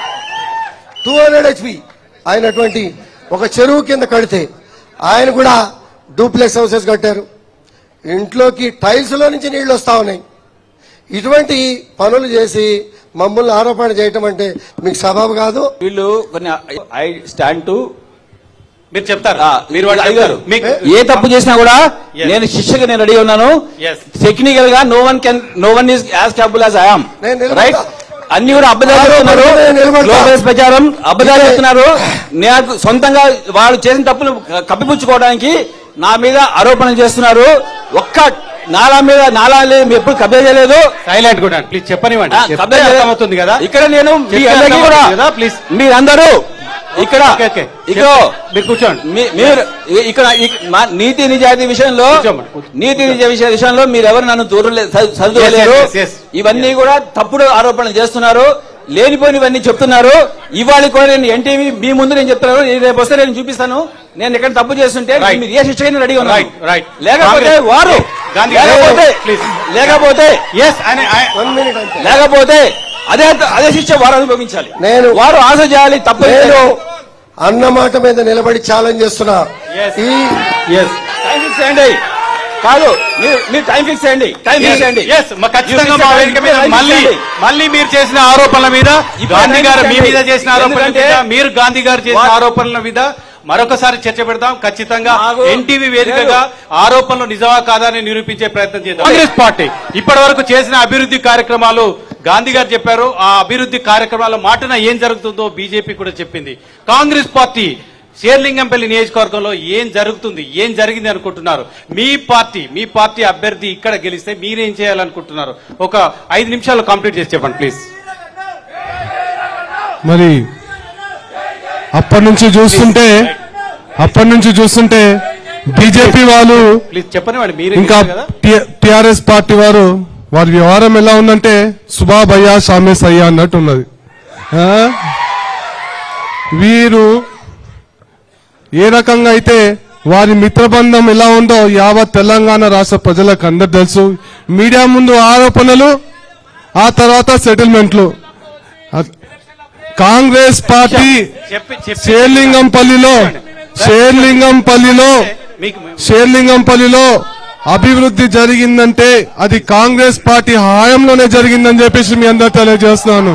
Speaker 2: టూ హండ్రెడ్ హెచ్పి అయినటువంటి ఒక చెరువు కింద కడితే ఆయన కూడా డూప్లెక్స్ హౌసెస్ కట్టారు ఇంట్లోకి టైల్స్ లో నుంచి నీళ్లు వస్తా ఉన్నాయి ఇటువంటి పనులు చేసి మమ్మల్ని ఆరోపణ చేయటం అంటే మీకు సబబు కాదు
Speaker 3: వీళ్ళు కొన్ని ఐ స్టాండ్ టు
Speaker 1: మీరు చెప్తారు
Speaker 3: ఆ,
Speaker 1: మీరు వాళ్ళు
Speaker 3: అది
Speaker 1: చెప్తారు
Speaker 3: కాదు.
Speaker 1: మీకు
Speaker 3: ఏ తప్పు చేసినా కూడా
Speaker 1: Yes.
Speaker 3: నేను శిక్షగా నేను రెడీ ఉన్నాను
Speaker 1: Yes.
Speaker 3: టెక్నికల్ గా no one can no one is as capable as I'm
Speaker 2: నేను నిలబడతా.
Speaker 3: రైట్ అన్ని కూడా అబద్ధాలు
Speaker 2: ఆరోపణలు
Speaker 3: చెప్తున్నారు
Speaker 2: నేను నిలబడతా.
Speaker 3: గ్లోబల్ ప్రచారం అబద్ధాలు
Speaker 2: ఇదే.
Speaker 3: చెప్తున్నారు నాకు సొంతంగా వాళ్ళు చేసిన తప్పులు కప్పిపుచ్చుకోవడానికి నా మీద ఆరోపణలు చేస్తున్నారు ఒక్క నాలా మీద నాలా లేదు మీరు ఎప్పుడు కబ్జా చేయలేదు
Speaker 1: సైలెంట్ కూడా ప్లీజ్ చెప్పనివ్వండి
Speaker 3: ఆ,
Speaker 1: చెప్తే
Speaker 3: కబ్జా చేయలేదు.
Speaker 1: అర్థమవుతుంది కదా
Speaker 3: ఇక్కడ నేను మీ
Speaker 1: చెప్తే
Speaker 3: అందరికీ కూడా
Speaker 1: అర్థమవుతుంది కదా ప్లీజ్
Speaker 3: మీరందరూ ఇక్కడ
Speaker 1: ఓకే, ఓకే.
Speaker 3: ఇగో
Speaker 1: మీరు కూర్చోండి
Speaker 3: మీ- మీరు ఇ- ఇక్కడ ఇ- మా నీతి నిజాయితీ విషయంలో
Speaker 1: కూర్చోమ్మా, కూర్చో.
Speaker 3: నీతి నిజాయితీ విషయంలో మీరు ఎవరు నన్ను దూరలే చ- చదువుకోలేరు
Speaker 1: Yes, yes, yes.
Speaker 3: ఇవన్నీ కూడా తప్పుడు ఆరోపణలు చేస్తున్నారు లేనిపోయినవన్నీ చెప్తున్నారు ఇవాళ కూడా నేను ఎన్టీవీ మీ ముందు నేను చెప్తున్నాను నేను రేపు వస్తే నేను చూపిస్తాను నేను ఎక్కడ తప్పు చేస్తుంటే
Speaker 1: Right.
Speaker 3: మీరు ఏ శిక్ష రెడీగా
Speaker 1: Right, right.
Speaker 3: లేకపోతే
Speaker 1: Congress-
Speaker 3: వారు
Speaker 1: గాంధీ-
Speaker 3: లేకపోతే
Speaker 1: Please.
Speaker 3: లేకపోతే
Speaker 1: ఎస్ అని ఆయన-
Speaker 2: వన్ మినిట్ అంతే
Speaker 3: లేకపోతే అదే అదే శిక్ష వారు అనుభవించాలి
Speaker 2: నేను
Speaker 3: వారు ఆశ చేయాలి తప్పు
Speaker 2: నేను అన్నమాట మీద నిలబడి ఛాలెంజ్ చేస్తున్నా
Speaker 1: Yes.
Speaker 2: ఈ
Speaker 1: ఎస్
Speaker 3: టైం ఫిక్స్ చేయండి కాదు మీరు మీరు టైం ఫిక్స్ చేయండి టైం ఫిక్స్ చేయండి
Speaker 1: ఎస్ ఖచ్చితంగా మా వేదిక మీద
Speaker 3: మీరు
Speaker 1: మళ్ళీ
Speaker 3: చేయండి.
Speaker 1: మళ్ళీ మీరు చేసిన ఆరోపణల మీద
Speaker 3: ఇప్పుడు
Speaker 1: గాంధీ గారు మీ
Speaker 3: చేయండి.
Speaker 1: మీద చేసిన ఆరోపణల మీద
Speaker 3: ఎందుకంటే
Speaker 1: మీరు గాంధీ గారు చేసిన
Speaker 3: వా-
Speaker 1: ఆరోపణల మీద మరొకసారి చర్చ పెడదాం ఖచ్చితంగా
Speaker 3: నాకు
Speaker 1: ఎన్టీవీ వేదికగా
Speaker 3: లేదు.
Speaker 1: ఆరోపణలు నిజమా కాదా అని నిరూపించే ప్రయత్నం చేద్దాం కాంగ్రెస్ పార్టీ ఇప్పటి వరకు చేసిన అభివృద్ధి కార్యక్రమాలు గాంధీ గారు చెప్పారు ఆ అభివృద్ధి కార్యక్రమాల మాటన ఏం జరుగుతుందో బీజేపీ కూడా చెప్పింది కాంగ్రెస్ పార్టీ శేర్లింగంపల్లి నియోజకవర్గంలో ఏం జరుగుతుంది ఏం జరిగింది అనుకుంటున్నారు మీ పార్టీ మీ పార్టీ అభ్యర్థి ఇక్కడ గెలిస్తే మీరేం చేయాలనుకుంటున్నారు ఒక ఐదు నిమిషాలు కంప్లీట్ చేసి చెప్పండి ప్లీజ్
Speaker 4: మరి అప్పటి నుంచి చూస్తుంటే అప్పటి నుంచి చూస్తుంటే బీజేపీ వాళ్ళు
Speaker 1: ప్లీజ్ చెప్పండి వాడు మీరే
Speaker 4: ఇంకా
Speaker 1: గెలిచారు కదా
Speaker 4: టిఆర్ఎస్ పార్టీ వారు వారి వ్యవహారం ఎలా ఉందంటే సుభా భయ్యా షామే సయ్యా అన్నట్టు ఉన్నది ఆ? వీరు ఏ రకంగా అయితే వారి మిత్రబంధం ఎలా ఉందో యావత్ తెలంగాణ రాష్ట్ర ప్రజలకు అందరు తెలుసు మీడియా ముందు ఆరోపణలు ఆ తర్వాత సెటిల్మెంట్లు అ- కాంగ్రెస్ పార్టీ
Speaker 1: చెప్పి చెప్పి
Speaker 4: షేర్లింగంపల్లిలో షేర్లింగంపల్లిలో
Speaker 1: మీకు
Speaker 4: షేర్లింగంపల్లిలో అభివృద్ధి జరిగిందంటే అది కాంగ్రెస్ పార్టీ హయాంలోనే జరిగిందని చెప్పేసి మీ అందరు తెలియజేస్తున్నాను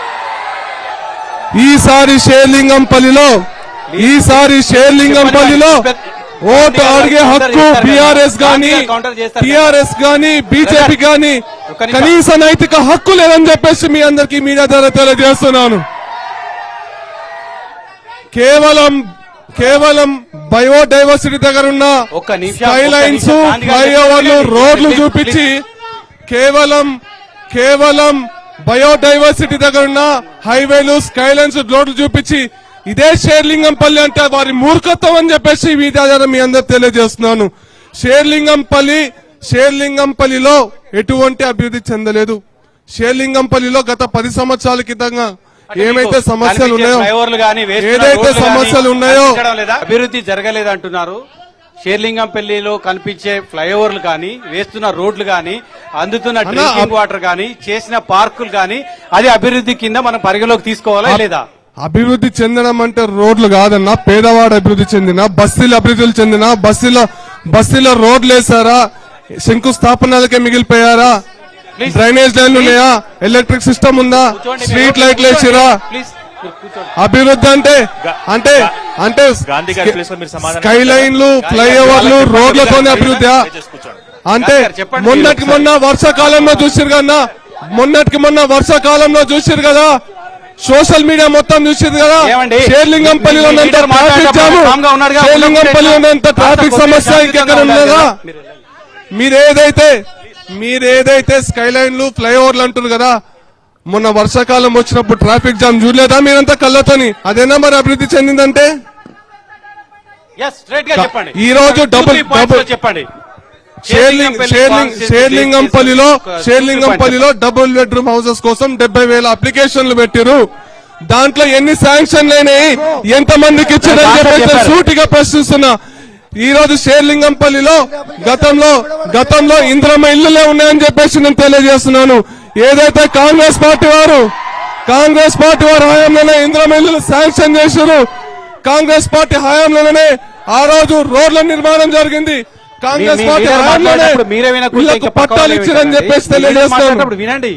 Speaker 4: ఈసారి షేర్లింగంపల్లిలో ఈసారి షేర్లింగంపల్లిలో ఓటు అడిగే హక్కు బీఆర్ఎస్ గాని టిఆర్ఎస్ గాని బీజేపీ గాని కనీస నైతిక హక్కు లేదని చెప్పేసి మీ అందరికీ మీడియా ద్వారా తెలియజేస్తున్నాను కేవలం కేవలం బయోడైవర్సిటీ దగ్గర ఉన్న
Speaker 1: ఒక్క నిమిషం,
Speaker 4: స్కై
Speaker 1: ఒక్క
Speaker 4: లైన్స్
Speaker 1: నిమిషం. గాంధీ గారు
Speaker 4: ఫ్లైఓవర్లు
Speaker 1: చెప్పండి.
Speaker 4: రోడ్లు
Speaker 1: Please,
Speaker 4: చూపించి కేవలం కేవలం బయోడైవర్సిటీ దగ్గర ఉన్న హైవేలు స్కై లైన్స్ రోడ్లు చూపించి ఇదే షేర్లింగంపల్లి అంటే వారి మూర్ఖత్వం అని చెప్పేసి మీ ద్వారా మీ అందరు తెలియజేస్తున్నాను షేర్లింగంపల్లి షేర్లింగంపల్లిలో ఎటువంటి అభివృద్ధి చెందలేదు షేర్లింగంపల్లిలో గత పది సంవత్సరాల క్రితంగా ఏమైతే సమస్యలు ఉన్నాయో
Speaker 1: ఫ్లైఓవర్లు కానీ వేస్తున్న
Speaker 4: ఏదైతే
Speaker 1: రోడ్లు గానీ
Speaker 4: సమస్యలు ఉన్నాయో
Speaker 1: కనిపించడం లేదా? అభివృద్ధి జరగలేదు అంటున్నారు షేర్లింగంపల్లిలో కనిపించే ఫ్లైఓవర్లు కానీ వేస్తున్న రోడ్లు కానీ అందుతున్న
Speaker 4: అన్నా,
Speaker 1: డ్రింకింగ్
Speaker 4: అబ్-
Speaker 1: వాటర్ కానీ చేసిన పార్కులు కానీ అది అభివృద్ధి కింద మనం పరిగణలోకి తీసుకోవాలా లేదా
Speaker 4: అభివృద్ధి చెందడం అంటే రోడ్లు కాదన్నా పేదవాడు అభివృద్ధి చెందిన బస్తీలు అభివృద్ధి చెందిన బస్తీలో బస్తీలో రోడ్లు వేసారా శంకుస్థాపనలకే మిగిలిపోయారా
Speaker 1: Please.
Speaker 4: డ్రైనేజ్ లైన్లు ఉన్నాయా ఎలక్ట్రిక్ సిస్టమ్ ఉందా
Speaker 1: కూర్చోండి,
Speaker 4: స్ట్రీట్
Speaker 1: మీరు
Speaker 4: లైట్లు వేసిరా
Speaker 1: ప్లీజ్ మీరు కూర్చోండి
Speaker 4: అభివృద్ధి అంటే అంటే అంటే
Speaker 5: గాంధీ గారి ప్లేస్ లో మీరు సమాధానం
Speaker 4: స్కై లైన్లు ఫ్లైఓవర్లు రోడ్లతోనే అభివృద్ధి
Speaker 5: కూర్చోండి
Speaker 4: అంటే
Speaker 1: గాంధీ గారు చెప్పండి
Speaker 4: మొన్నటికి
Speaker 1: మీరు
Speaker 4: మొన్న వర్షాకాలంలో చూసిరు కదా మొన్నటికి మొన్న వర్షాకాలంలో చూసిరు కదా సోషల్ మీడియా మొత్తం చూసిరు కదా
Speaker 1: ఏమండి?
Speaker 4: షేర్లింగంపల్లిలో
Speaker 1: మీ
Speaker 4: ఉన్నంత
Speaker 1: లీడర్
Speaker 4: ట్రాఫిక్
Speaker 1: మాట్లాడేటప్పుడు
Speaker 4: జాము
Speaker 1: కామ్గా ఉన్నాడుగా,
Speaker 4: షేర్లింగంపల్లిలో ఉన్నంత
Speaker 1: కాస్త
Speaker 4: ట్రాఫిక్
Speaker 1: కొద్దిగా
Speaker 4: సమస్య
Speaker 1: శాంతియుతంగా
Speaker 4: ఇంకెక్కడ
Speaker 1: ఉండాలి
Speaker 4: ఉన్నదా
Speaker 1: కదా? మీరు వెళ్ళండి.
Speaker 4: మీరు ఏదైతే మీరు ఏదైతే స్కై లైన్లు ఫ్లైఓవర్లు అంటారు కదా మొన్న వర్షాకాలం వచ్చినప్పుడు ట్రాఫిక్ జామ్ చూడలేదా మీరంతా కళ్ళతోని అదేనా మరి అభివృద్ధి చెందిందంటే
Speaker 1: Yes, straight గా చెప్పండి
Speaker 4: ఈ రోజు
Speaker 1: Two,
Speaker 4: డబుల్
Speaker 1: three points లో
Speaker 4: డబుల్
Speaker 1: చెప్పండి
Speaker 4: షేర్లింగ్ షేర్లింగ్ షేర్లింగంపల్లిలో షేర్లింగంపల్లిలో డబుల్ బెడ్రూమ్ హౌసెస్ కోసం డెబ్బై వేల అప్లికేషన్లు పెట్టిరు దాంట్లో ఎన్ని శాంక్షన్ అయినాయి ఎంత మందికి ఇచ్చారని చెప్పేసి సూటిగా ప్రశ్నిస్తున్నా ఈ రోజు షేర్లింగంపల్లిలో గతంలో గతంలో ఇంద్రమ ఇల్లులే ఉన్నాయని చెప్పేసి నేను తెలియజేస్తున్నాను ఏదైతే కాంగ్రెస్ పార్టీ వారు కాంగ్రెస్ పార్టీ వారి హయాంలోనే ఇంద్రమ ఇల్లులు శాంక్షన్ చేశారు కాంగ్రెస్ పార్టీ హయాంలోనే ఆ రోజు రోడ్ల నిర్మాణం జరిగింది కాంగ్రెస్
Speaker 1: మీ- మీ
Speaker 4: పార్టీ
Speaker 1: లీడర్
Speaker 4: హయాంలోనే
Speaker 1: మాట్లాడేటప్పుడు మీరే వినకుండా
Speaker 4: వీళ్ళకు
Speaker 1: ఇంకా పక్క
Speaker 4: పట్టాలు
Speaker 1: వాళ్ళే
Speaker 4: ఇచ్చారని
Speaker 1: వినండి.
Speaker 4: చెప్పేసి
Speaker 1: మీ లీడర్
Speaker 4: తెలియజేస్తాను
Speaker 1: మాట్లాడేటప్పుడు వినండి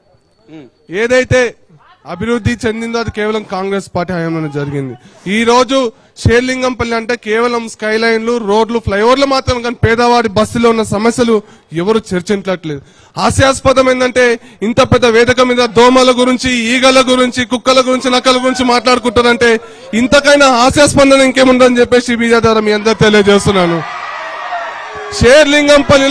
Speaker 4: ఏదైతే అభివృద్ధి చెందిందో అది కేవలం కాంగ్రెస్ పార్టీ హయాంలోనే జరిగింది ఈ రోజు షేర్లింగంపల్లి అంటే కేవలం స్కై లైన్లు రోడ్లు ఫ్లైఓవర్లు మాత్రం కానీ పేదవాడి బస్సులో ఉన్న సమస్యలు ఎవరు చర్చించట్లేదు హాస్యాస్పదం ఏంటంటే ఇంత పెద్ద వేదిక మీద దోమల గురించి ఈగల గురించి కుక్కల గురించి నక్కల గురించి మాట్లాడుకుంటారంటే ఇంతకైనా హాస్యాస్పందన ఇంకేముందని చెప్పేసి మీడియా ద్వారా మీ అందరు తెలియజేస్తున్నాను షేర్లింగంపల్లిలో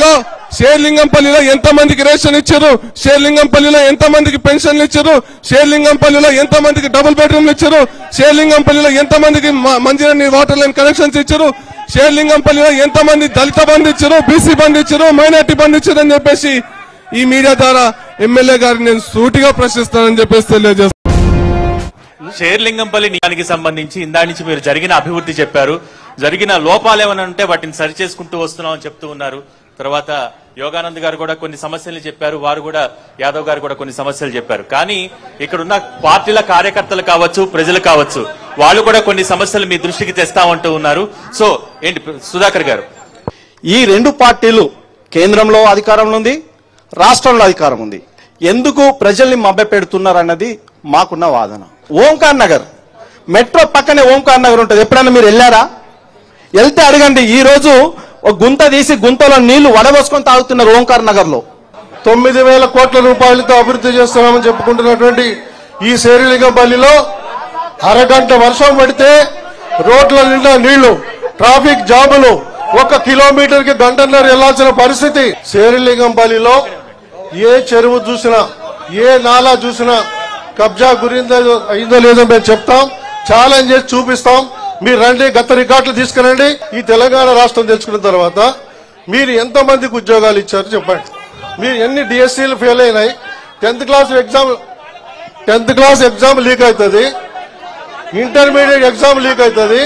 Speaker 4: షేర్లింగంపల్లిలో ఎంత మందికి రేషన్ ఇచ్చారు షేర్లింగంపల్లిలో ఎంత మందికి పెన్షన్లు ఇచ్చారు షేర్లింగంపల్లిలో ఎంత మందికి డబుల్ బెడ్రూమ్లు ఇచ్చారు షేర్లింగంపల్లిలో ఎంత మందికి మ- మంచినీటి వాటర్ లైన్ కనెక్షన్స్ ఇచ్చారు షేర్లింగంపల్లిలో ఎంత మంది దళిత బంధు ఇచ్చారు బీసీ బంధు ఇచ్చారు మైనార్టీ బంధు ఇచ్చారు అని చెప్పేసి ఈ మీడియా ద్వారా ఎమ్మెల్యే గారిని నేను సూటిగా ప్రశ్నిస్తానని చెప్పేసి తెలియజేస్తాను
Speaker 5: షేర్లింగంపల్లి నియానికి సంబంధించి ఇందా నుంచి మీరు జరిగిన అభివృద్ధి చెప్పారు జరిగిన లోపాలు ఏమైనా ఉంటే వాటిని సరి చేసుకుంటూ వస్తున్నామని చెప్తూ ఉన్నారు తర్వాత యోగానంద్ గారు కూడా కొన్ని సమస్యలు చెప్పారు వారు కూడా యాదవ్ గారు కూడా కొన్ని సమస్యలు చెప్పారు కానీ ఇక్కడ ఉన్న పార్టీల కార్యకర్తలు కావచ్చు ప్రజలు కావచ్చు వాళ్ళు కూడా కొన్ని సమస్యలు మీ దృష్టికి తెస్తామంటూ ఉన్నారు సో ఏంటి సుధాకర్ గారు
Speaker 6: ఈ రెండు పార్టీలు కేంద్రంలో అధికారంలో ఉంది రాష్ట్రంలో అధికారం ఉంది ఎందుకు ప్రజల్ని మభ్యపెడుతున్నారు అన్నది మాకున్న వాదన ఓంకార్ నగర్ మెట్రో పక్కనే ఓంకార్ నగర్ ఉంటుంది ఎప్పుడైనా మీరు వెళ్ళారా వెళ్తే అడగండి ఈ రోజు ఒక గుంత తీసి గుంతలో నీళ్లు వడబోసుకొని తాగుతున్నారు ఓంకార్ నగర్ లో
Speaker 2: తొమ్మిది వేల కోట్ల రూపాయలతో అభివృద్ధి చేస్తున్నామని చెప్పుకుంటున్నటువంటి ఈ శేరిలింగంపల్లిలో అరగంట వర్షం పడితే రోడ్ల నిండా నీళ్లు ట్రాఫిక్ జాములు ఒక కిలోమీటర్ కి గంటన్నర వెళ్లాల్సిన పరిస్థితి శేరిలింగంపల్లిలో ఏ చెరువు చూసినా ఏ నాలా చూసినా కబ్జా గురిందో అయిందో లేదో మేము చెప్తాం ఛాలెంజ్ చేసి చూపిస్తాం మీరు రండి గత రికార్డులు తీసుకురండి ఈ తెలంగాణ రాష్ట్రం తెచ్చుకున్న తర్వాత మీరు ఎంత మందికి ఉద్యోగాలు ఇచ్చారు చెప్పండి మీరు ఎన్ని డిఎస్సీలు ఫెయిల్ అయినాయి tenth class exam tenth class exam leak అవుతుంది ఇంటర్మీడియట్ ఎగ్జామ్ లీక్ అవుతుంది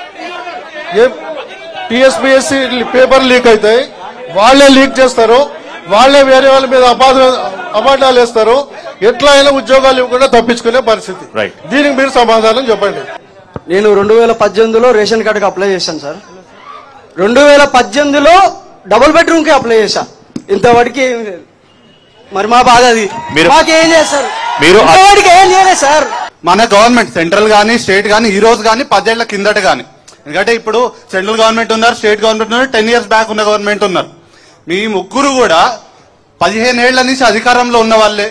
Speaker 2: టిఎస్పిఎస్సి పేపర్ లీక్ అవుతాయి వాళ్ళే లీక్ చేస్తారు వాళ్ళే వేరే వాళ్ళ మీద అపాధ అపాఠాలు వేస్తారు ఎట్లా అయినా ఉద్యోగాలు ఇవ్వకుండా తప్పించుకునే పరిస్థితి
Speaker 5: Right.
Speaker 2: దీనికి మీరు సమాధానం చెప్పండి
Speaker 7: నేను రెండు వేల పద్దెనిమిదిలో రేషన్ కార్డుకి అప్లై చేశాను సార్ రెండు వేల పద్దెనిమిదిలో డబుల్ బెడ్రూమ్ కి అప్లై చేశా ఇంతవరకు ఏం లేదు మరి మా బాధ అది
Speaker 5: మీరు-
Speaker 7: మాకేం చేస్తారు
Speaker 5: మీరు-
Speaker 7: ఇంతవరకు ఏం చేయలేదు సార్
Speaker 8: మన గవర్నమెంట్ సెంట్రల్ గానీ స్టేట్ గానీ ఈ రోజు గానీ పదేళ్ల కిందట గానీ ఎందుకంటే ఇప్పుడు సెంట్రల్ గవర్నమెంట్ ఉన్నారు స్టేట్ గవర్నమెంట్ ఉన్నారు టెన్ ఇయర్స్ బ్యాక్ ఉన్న గవర్నమెంట్ ఉన్నారు మీ ముగ్గురు కూడా పదిహేను ఏళ్ల నుంచి అధికారంలో ఉన్న వాళ్ళే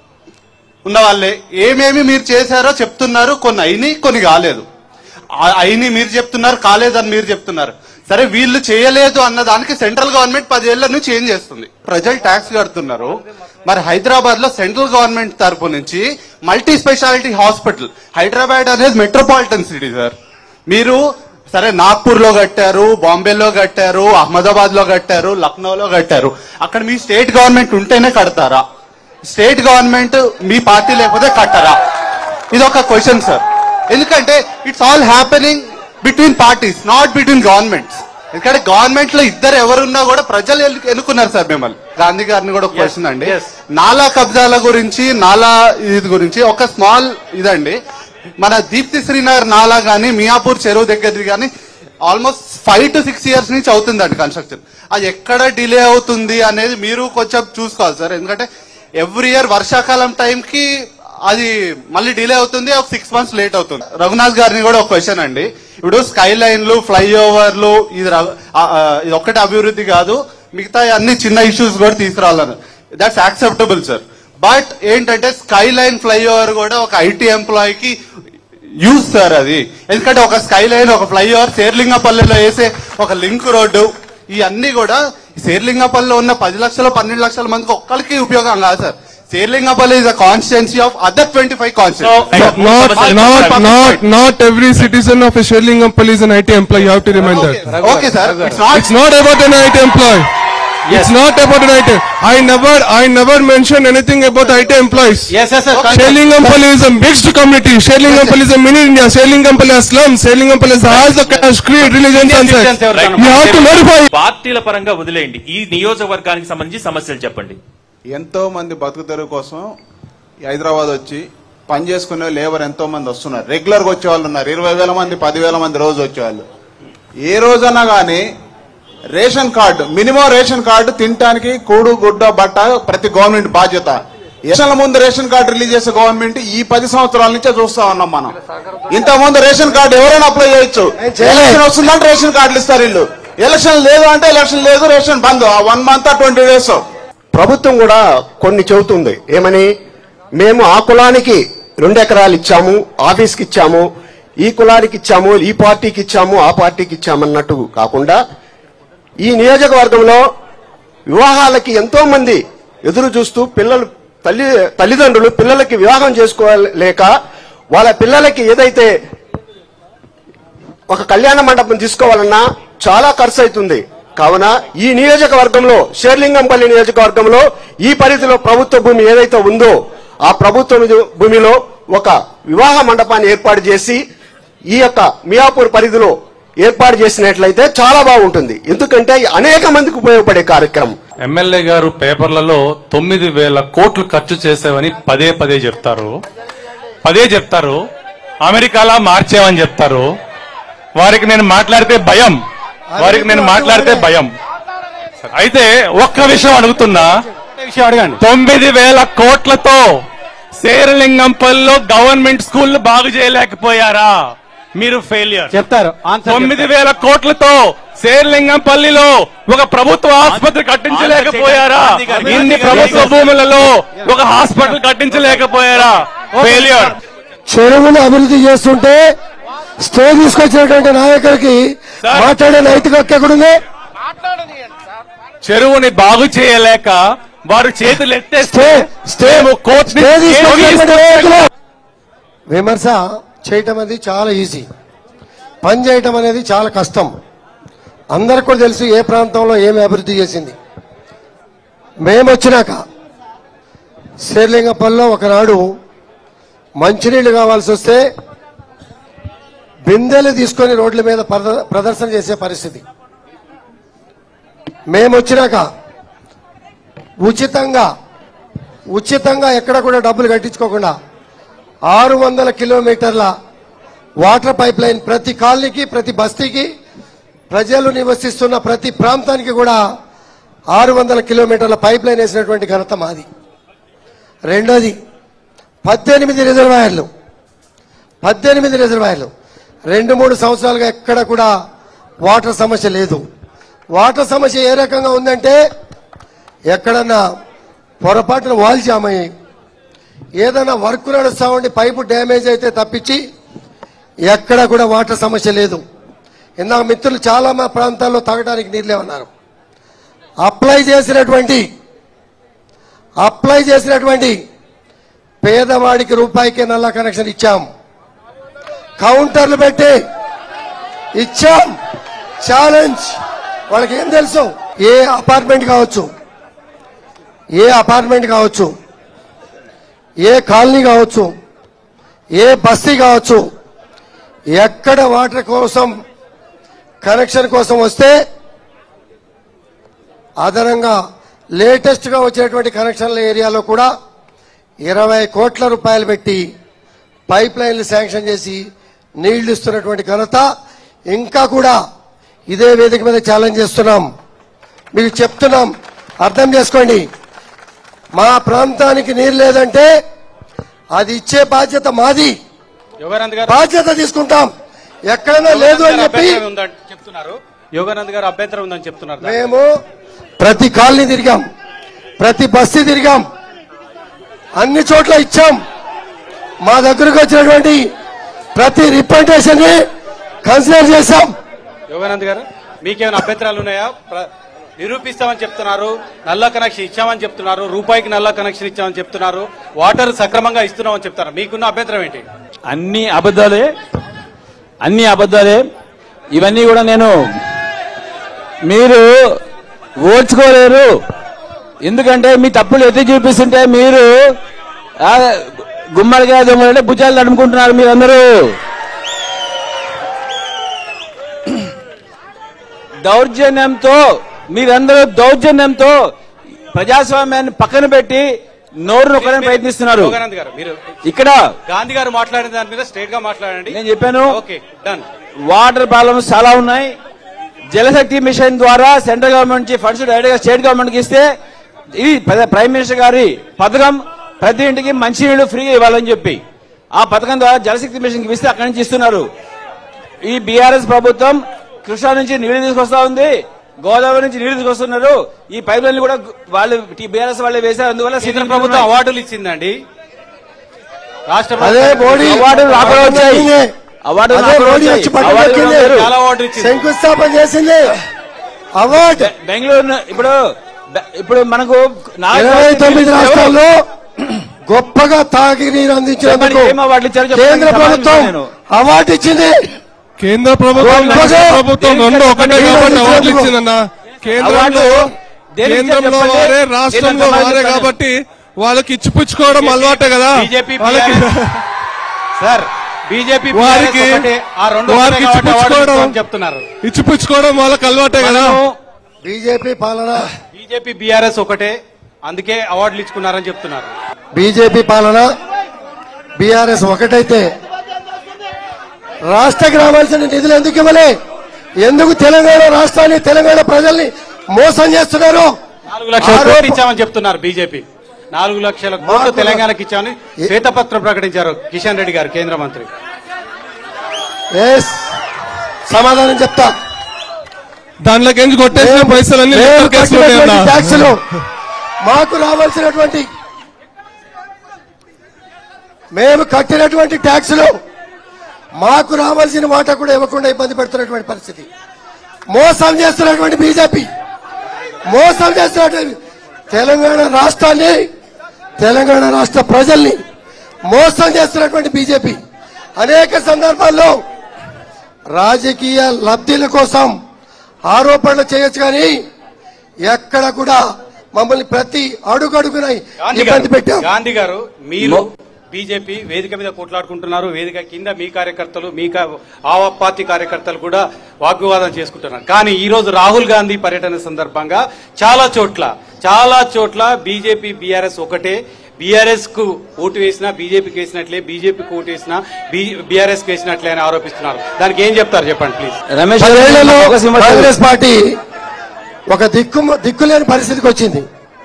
Speaker 8: ఉన్న వాళ్ళే ఏమేమి మీరు చేశారో చెప్తున్నారు కొన్ని అయినాయి కొన్ని కాలేదు ఆ- అయినాయి మీరు చెప్తున్నారు కాలేదని మీరు చెప్తున్నారు సరే వీళ్ళు చేయలేదు అన్న దానికి సెంట్రల్ గవర్నమెంట్ పదేళ్ల నుంచి ఏం చేస్తుంది ప్రజలు ట్యాక్స్ కడుతున్నారు మరి హైదరాబాద్ లో సెంట్రల్ గవర్నమెంట్ తరపు నుంచి మల్టీ స్పెషాలిటీ హాస్పిటల్ హైదరాబాద్ అనేది మెట్రోపాలిటన్ సిటీ సార్ మీరు సరే నాగ్పూర్ లో కట్టారు బాంబేలో కట్టారు అహ్మదాబాద్ లో కట్టారు లక్నోలో కట్టారు అక్కడ మీ స్టేట్ గవర్నమెంట్ ఉంటేనే కడతారా స్టేట్ గవర్నమెంట్ మీ పార్టీ లేకపోతే కట్టరా ఇది ఒక క్వశ్చన్ సార్ ఎందుకంటే it's all happening between parties not between governments ఎందుకంటే గవర్నమెంట్ లో ఇద్దరు ఎవరున్నా కూడా ప్రజలు ఎన్ను- ఎన్నుకున్నారు సార్ మిమ్మల్ని గాంధీ గారిని కూడా ఒక క్వశ్చన్ అండి
Speaker 5: yes.
Speaker 8: నాలా కబ్జాల గురించి నాలా ఇది గురించి ఒక స్మాల్ ఇదండి మన దీప్తి శ్రీనగర్ నాలా గానీ మియాపూర్ చెరువు దగ్గరది గానీ almost five to six years నుంచి అవుతుందండి కన్స్ట్రక్షన్ అది ఎక్కడ డిలే అవుతుంది అనేది మీరు కొంచెం చూసుకోవాలి సార్ ఎందుకంటే ఎవ్రీ ఇయర్ వర్షాకాలం టైంకి అది మళ్ళీ డిలే అవుతుంది ఒక సిక్స్ మంత్స్ లేట్ అవుతుంది రఘునాథ్ గారిని కూడా ఒక క్వశ్చన్ అండి ఇప్పుడు స్కై లైన్లు ఫ్లైఓవర్లు ఇది ర- ఆ, ఆ, ఇది ఒక్కటి అభివృద్ధి కాదు మిగతా అన్ని చిన్న ఇష్యూస్ కూడా తీసుకురావాలని దట్స్ యాక్సెప్టబుల్ సార్ బట్ ఏంటంటే స్కై లైన్ ఫ్లైఓవర్ కూడా ఒక ఐటీ ఎంప్లాయీకి యూజ్ సార్ అది ఎందుకంటే ఒక స్కై లైన్ ఒక ఫ్లైఓవర్ శేర్లింగపల్లిలో వేసే ఒక లింక్ రోడ్డు ఇవన్నీ కూడా శేర్లింగపల్లిలో ఉన్న పది లక్షల పన్నెండు లక్షల మందికి ఒక్కరికి ఉపయోగం కాదు sir Serilingampally is a constituency of other twenty five constituency
Speaker 4: Not, not, not, not every citizen of a Sherlingampally is an IT employee. You have to remind that.
Speaker 8: Okay sir it's not
Speaker 4: It's not about an IT employee. It's not about an IT. I never, I never mentioned anything about IT employees.
Speaker 1: Yes, yes, sir.
Speaker 4: Sherlingampally is a mixed community. Sherlingampally is a mini India. Sherlingampally has slums. Sherlingampally has the caste, creed, religions and sex. You have to notify.
Speaker 5: పార్టీల పరంగా వదిలేయండి ఈ నియోజకవర్గానికి సంబంధించి సమస్యలు చెప్పండి
Speaker 9: ఎంతో మంది బతుకు తెరువు కోసం హైదరాబాద్ వచ్చి పని చేసుకునే లేబర్ ఎంతో మంది వస్తున్నారు రెగ్యులర్ గా వచ్చే వాళ్ళు ఉన్నారు ఇరవై వేల మంది పదివేల మంది రోజు వచ్చేవాళ్ళు ఏ రోజన్నా గానీ ration card minimum ration card తినడానికి కూడు గుడ్డ బట్ట ప్రతి గవర్నమెంట్ బాధ్యత ఎలక్షన్ల ముందు రేషన్ కార్డు రిలీజ్ చేసే గవర్నమెంట్ ఈ పది సంవత్సరాల నుంచే చూస్తా ఉన్నాం మనం ఇంత ముందు రేషన్ కార్డు ఎవరైనా అప్లై చేయొచ్చు ఎలక్షన్ వస్తుందంటే రేషన్ కార్డులు ఇస్తారు వీళ్ళు ఎలక్షన్ లేదు అంటే ఎలక్షన్ లేదు రేషన్ బంద్ వన్ మంత్ ట్వంటీ డేస్
Speaker 10: ప్రభుత్వం కూడా కొన్ని చెబుతుంది ఏమని మేము ఆ కులానికి రెండు ఎకరాలు ఇచ్చాము ఆఫీస్కి ఇచ్చాము ఈ కులానికి ఇచ్చాము ఈ పార్టీకి ఇచ్చాము ఆ పార్టీకి ఇచ్చాము అన్నట్టు కాకుండా ఈ నియోజకవర్గంలో వివాహాలకి ఎంతో మంది ఎదురు చూస్తూ పిల్లలు తల్లి తల్లిదండ్రులు పిల్లలకి వివాహం చేసుకోలేక వాళ్ళ పిల్లలకి ఏదైతే ఒక కళ్యాణ మండపం తీసుకోవాలన్నా చాలా ఖర్చు అవుతుంది కావున ఈ నియోజకవర్గంలో షేర్లింగంపల్లి నియోజకవర్గంలో ఈ పరిధిలో ప్రభుత్వ భూమి ఏదైతే ఉందో ఆ ప్రభుత్వ భూమిలో ఒక వివాహ మండపాన్ని ఏర్పాటు చేసి ఈ యొక్క మియాపూర్ పరిధిలో ఏర్పాటు చేసినట్లయితే చాలా బాగుంటుంది ఎందుకంటే అనేక మందికి ఉపయోగపడే కార్యక్రమం
Speaker 11: ఎమ్మెల్యే గారు పేపర్లలో తొమ్మిది వేల కోట్లు ఖర్చు చేసావని పదే పదే చెప్తారు పదే చెప్తారు అమెరికాలా మార్చేవని చెప్తారు వారికి నేను మాట్లాడితే భయం వారికి నేను మాట్లాడితే భయం అయితే ఒక్క విషయం అడుగుతున్నా
Speaker 1: విషయం అడగండి
Speaker 11: తొమ్మిది వేల కోట్లతో శేరలింగంపల్లిలో గవర్నమెంట్ స్కూల్ బాగు చేయలేకపోయారా మీరు ఫెయిలియర్
Speaker 1: చెప్తారు ఆన్సర్
Speaker 11: తొమ్మిది వేల కోట్లతో శేర్లింగంపల్లిలో ఒక ప్రభుత్వ ఆసుపత్రి కట్టించలేకపోయారా ఇన్ని ప్రభుత్వ భూములలో ఒక హాస్పిటల్ కట్టించలేకపోయారా ఫెయిలియర్
Speaker 2: చెరువును అభివృద్ధి చేస్తుంటే స్టే తీసుకొచ్చినటువంటి నాయకుడికి మాట్లాడే నైతిక హక్కు ఎక్కడుంది
Speaker 11: చెరువుని బాగు చేయలేక వారు చేతులు ఎత్తేస్తే
Speaker 2: స్టే
Speaker 11: మేము కోర్టు
Speaker 2: స్టే తీసుకొచ్చినటువంటి నాయకులు విమర్శ చేయటం అనేది చాలా ఈజీ పని చేయటం అనేది చాలా కష్టం అందరికి కూడా తెలుసు ఏ ప్రాంతంలో ఏమి అభివృద్ధి చేసింది మేము వచ్చినాక శ్రీలింగపల్లిలో ఒకనాడు మంచినీళ్లు కావాల్సి వస్తే బిందెలు తీసుకొని రోడ్ల మీద ప్రద- ప్రదర్శన చేసే పరిస్థితి మేము వచ్చినాక ఉచితంగా ఉచితంగా ఎక్కడ కూడా డబ్బులు కట్టించుకోకుండా ఆరు వందల కిలోమీటర్ల వాటర్ పైప్ లైన్ ప్రతి కాలనీకి ప్రతి బస్తీకి ప్రజలు నివసిస్తున్న ప్రతి ప్రాంతానికి కూడా ఆరు వందల కిలోమీటర్ల పైప్ లైన్ వేసినటువంటి ఘనత మాది రెండోది పద్దెనిమిది రిజర్వాయర్లు పద్దెనిమిది రిజర్వాయర్లు రెండు మూడు సంవత్సరాలుగా ఎక్కడ కూడా వాటర్ సమస్య లేదు వాటర్ సమస్య ఏ రకంగా ఉందంటే ఎక్కడన్నా పొరపాటున వాల్ జామ్ అయ్యి ఏదైనా వర్క్ నడుస్తా ఉండి పైపు డ్యామేజ్ అయితే తప్పించి ఎక్కడ కూడా వాటర్ సమస్య లేదు ఇందాక మిత్రులు చాలా మా ప్రాంతాల్లో తాగడానికి నీళ్ళు లేవన్నారు అప్లై చేసినటువంటి అప్లై చేసినటువంటి పేదవాడికి రూపాయికే నల్ల కనెక్షన్ ఇచ్చాం కౌంటర్లు పెట్టి ఇచ్చాం ఛాలెంజ్ వాళ్ళకి ఏం తెలుసు ఏ అపార్ట్మెంట్ కావచ్చు ఏ అపార్ట్మెంట్ కావచ్చు ఏ కాలనీ కావచ్చు ఏ బస్తీ కావచ్చు ఎక్కడ వాటర్ కోసం కనెక్షన్ కోసం వస్తే అదనంగా లేటెస్ట్ గా వచ్చినటువంటి కనెక్షన్ల ఏరియాలో కూడా ఇరవై కోట్ల రూపాయలు పెట్టి పైప్ లైన్లు శాంక్షన్ చేసి నీళ్లు ఇస్తున్నటువంటి ఘనత ఇంకా కూడా ఇదే వేదిక మీద ఛాలెంజ్ చేస్తున్నాం మీకు చెప్తున్నాం అర్థం చేసుకోండి మా ప్రాంతానికి నీరు లేదంటే అది ఇచ్చే బాధ్యత మాది
Speaker 1: యోగానంద్ గారు
Speaker 2: బాధ్యత తీసుకుంటాం ఎక్కడైనా లేదు అని చెప్పి
Speaker 1: అభ్యంతరం ఉందని చెప్తున్నారు యోగానంద్ గారు అభ్యంతరం ఉందని చెప్తున్నారు
Speaker 2: మేము ప్రతి కాలనీ తిరిగాం ప్రతి బస్తీ తిరిగాం అన్ని చోట్ల ఇచ్చాం మా దగ్గరకు వచ్చినటువంటి ప్రతి రిప్రజెంటేషన్ ని కన్సిడర్ చేశాం
Speaker 1: యోగానంద్ గారు మీకేమైనా అభ్యంతరాలు ఉన్నాయా ప్ర- నిరూపిస్తామని చెప్తున్నారు నల్ల కనెక్షన్ ఇచ్చామని చెప్తున్నారు రూపాయికి నల్ల కనెక్షన్ ఇచ్చామని చెప్తున్నారు వాటర్ సక్రమంగా ఇస్తున్నామని చెప్తున్నారు మీకున్న అభ్యంతరం ఏంటి
Speaker 3: అన్ని అబద్ధాలే అన్ని అబద్ధాలే ఇవన్నీ కూడా నేను మీరు ఓర్చుకోలేరు ఎందుకంటే మీ తప్పులు ఎత్తి చూపిస్తుంటే మీరు ఆ, గుమ్మడికాయ దొంగలంటే భుజాలు నడుముకుంటున్నారు మీరందరూ దౌర్జన్యంతో మీరందరూ దౌర్జన్యంతో ప్రజాస్వామ్యాన్ని పక్కన పెట్టి నోరు నొక్కడానికి ప్రయత్నిస్తున్నారు
Speaker 1: యోగానంద్ గారు మీరు
Speaker 3: ఇక్కడ
Speaker 1: గాంధీ గారు మాట్లాడిన దాని మీద స్ట్రేట్ గా మాట్లాడండి
Speaker 3: నేను చెప్పాను
Speaker 1: ఓకే డన్
Speaker 3: వాటర్ ప్రాబ్లమ్స్ చాలా ఉన్నాయి జలశక్తి మిషన్ ద్వారా సెంట్రల్ గవర్నమెంట్ నుంచి ఫండ్స్ డైరెక్ట్ గా స్టేట్ గవర్నమెంట్ కి ఇస్తే ఇది ప్ర- ప్రైమ్ మినిస్టర్ గారి పథకం ప్రతి ఇంటికి మంచినీళ్లు ఫ్రీగా ఇవ్వాలని చెప్పి ఆ పథకం ద్వారా జలశక్తి మిషన్ కి ఇస్తే అక్కడి నుంచి ఇస్తున్నారు ఈ బీఆర్ఎస్ ప్రభుత్వం కృష్ణా నుంచి నీళ్లు తీసుకొస్తా ఉంది గోదావరి నుంచి నీళ్లు తీసుకొస్తున్నారు ఈ పైప్ లైన్లు కూడా వాళ్ళు బీఆర్ఎస్ వాళ్ళే వేశారు అందువల్ల
Speaker 1: కేంద్ర ప్రభుత్వం అవార్డులు ఇచ్చిందండి రాష్ట్ర
Speaker 2: అదే మోడీ
Speaker 3: అవార్డులు రాకుండా వచ్చాయి. అవార్డులు
Speaker 2: అదే
Speaker 3: రాకుండా
Speaker 2: మోడీ
Speaker 3: వచ్చాయి.
Speaker 2: వచ్చి పక్కన
Speaker 3: అవార్డులు
Speaker 2: పెట్టింది.
Speaker 3: రాలేదు.
Speaker 1: చాలా అవార్డు ఇచ్చింది
Speaker 2: శంకుస్థాపన చేసింది అవార్డు
Speaker 3: బెంగళూరు ఇప్పుడు ఇప్పుడు మనకు నాలుగు
Speaker 2: ఇరవై తొమ్మిది
Speaker 3: ఎవరు-
Speaker 2: రాష్ట్రాల్లో గొప్పగా తాగి నీరు అందించినందుకు
Speaker 3: చెప్పండి, ఏం అవార్డులు ఇచ్చారో చెప్పండి,
Speaker 2: కేంద్ర
Speaker 3: సమాధానం
Speaker 2: ప్రభుత్వం
Speaker 3: నేను.
Speaker 2: అవార్డు ఇచ్చింది
Speaker 4: కేంద్ర ప్రభుత్వం
Speaker 2: గొప్పగా
Speaker 4: రాష్ట్ర ప్రభుత్వం రెండు ఒకటే
Speaker 2: దేనికి
Speaker 4: కాబట్టి అవార్డులు
Speaker 2: ఇచ్చేందుకు?
Speaker 4: ఇచ్చిందన్న కేంద్రంలో
Speaker 3: అవార్డు దేనికి
Speaker 4: కేంద్రంలో
Speaker 3: చెప్పండి?
Speaker 4: వారే రాష్ట్రంలో
Speaker 3: ఏదైనా
Speaker 4: వారే
Speaker 3: సమాధానం
Speaker 4: కాబట్టి వాళ్ళకి ఇచ్చిపుచ్చుకోవడం అలవాటే కదా
Speaker 1: బీజేపీ
Speaker 4: వాళ్ళకి
Speaker 1: సార్ బీజేపీ
Speaker 4: వారికి
Speaker 1: ఆ రెండు
Speaker 4: వారికి
Speaker 1: ఒకటే కాబట్టి అవార్డు
Speaker 4: ఇచ్చిపుచ్చుకోవడం
Speaker 1: ఇస్తామని చెప్తున్నారు
Speaker 4: ఇచ్చిపుచ్చుకోవడం వాళ్ళకి అలవాటే కదా
Speaker 2: బీజేపీ పాలన
Speaker 1: బీజేపీ బీఆర్ఎస్ ఒకటే అందుకే అవార్డులు ఇచ్చుకున్నారని చెప్తున్నారు
Speaker 2: బీజేపీ పాలన బీఆర్ఎస్ ఒకటైతే రాష్ట్రకి రావాల్సిన నిధులు ఎందుకు ఇవ్వలే ఎందుకు తెలంగాణ రాష్ట్రాన్ని తెలంగాణ ప్రజల్ని మోసం చేస్తున్నారు
Speaker 1: నాలుగు లక్షల
Speaker 2: ఆరోప-
Speaker 1: కోట్లు ఇచ్చామని చెప్తున్నారు బీజేపీ నాలుగు లక్షల కోట్లు
Speaker 2: మాకు-
Speaker 1: తెలంగాణకి ఇచ్చామని శ్వేతపత్రం ప్రకటించారు కిషన్ రెడ్డి గారు కేంద్ర మంత్రి
Speaker 2: ఎస్ సమాధానం చెప్తా
Speaker 4: దాంట్లోకి ఎంచి కొట్టేసిన
Speaker 2: మేము-
Speaker 4: పైసలన్నీ
Speaker 2: మేము
Speaker 4: లెక్కలు కేసుకుంటే
Speaker 2: కట్టినటువంటి
Speaker 4: అన్న.
Speaker 2: ట్యాక్సులు మాకు రావాల్సినటువంటి మేము కట్టినటువంటి ట్యాక్సులు మాకు రావాల్సిన వాటా కూడా ఇవ్వకుండా ఇబ్బంది పెడుతున్నటువంటి పరిస్థితి మోసం చేస్తున్నటువంటి బీజేపీ మోసం చేస్తున్నటువంటి తెలంగాణ రాష్ట్రాన్ని తెలంగాణ రాష్ట్ర ప్రజల్ని మోసం చేస్తున్నటువంటి బీజేపీ అనేక సందర్భాల్లో రాజకీయ లబ్ధిల కోసం ఆరోపణలు చేయొచ్చు కానీ ఎక్కడ కూడా మమ్మల్ని ప్రతి అడుగడుగున
Speaker 1: గాంధీ
Speaker 2: ఇబ్బంది
Speaker 1: గారు
Speaker 2: పెట్టాం
Speaker 1: గాంధీ గారు మీరు బీజేపీ వేదిక మీద కొట్లాడుకుంటున్నారు వేదిక కింద మీ కార్యకర్తలు మీ కా- ఆ పార్టీ కార్యకర్తలు కూడా వాగ్వివాదం చేసుకుంటున్నారు కానీ ఈ రోజు రాహుల్ గాంధీ పర్యటన సందర్భంగా చాలా చోట్ల చాలా చోట్ల బీజేపీ బీఆర్ఎస్ ఒకటే బీఆర్ఎస్ కు ఓటు వేసినా బీజేపీకి వేసినట్లే బీజేపీకి ఓటు వేసినా బీఆర్ఎస్ కి వేసినట్లే అని ఆరోపిస్తున్నారు దానికి ఏం చెప్తారు చెప్పండి ప్లీజ్
Speaker 3: రమేష్ గారు
Speaker 2: పదేళ్లలో
Speaker 3: అవకాశం ఇవ్వట్లేదు.
Speaker 2: కాంగ్రెస్ పార్టీ ఒక దిక్కు దిక్కులేని పరిస్థితికి వచ్చింది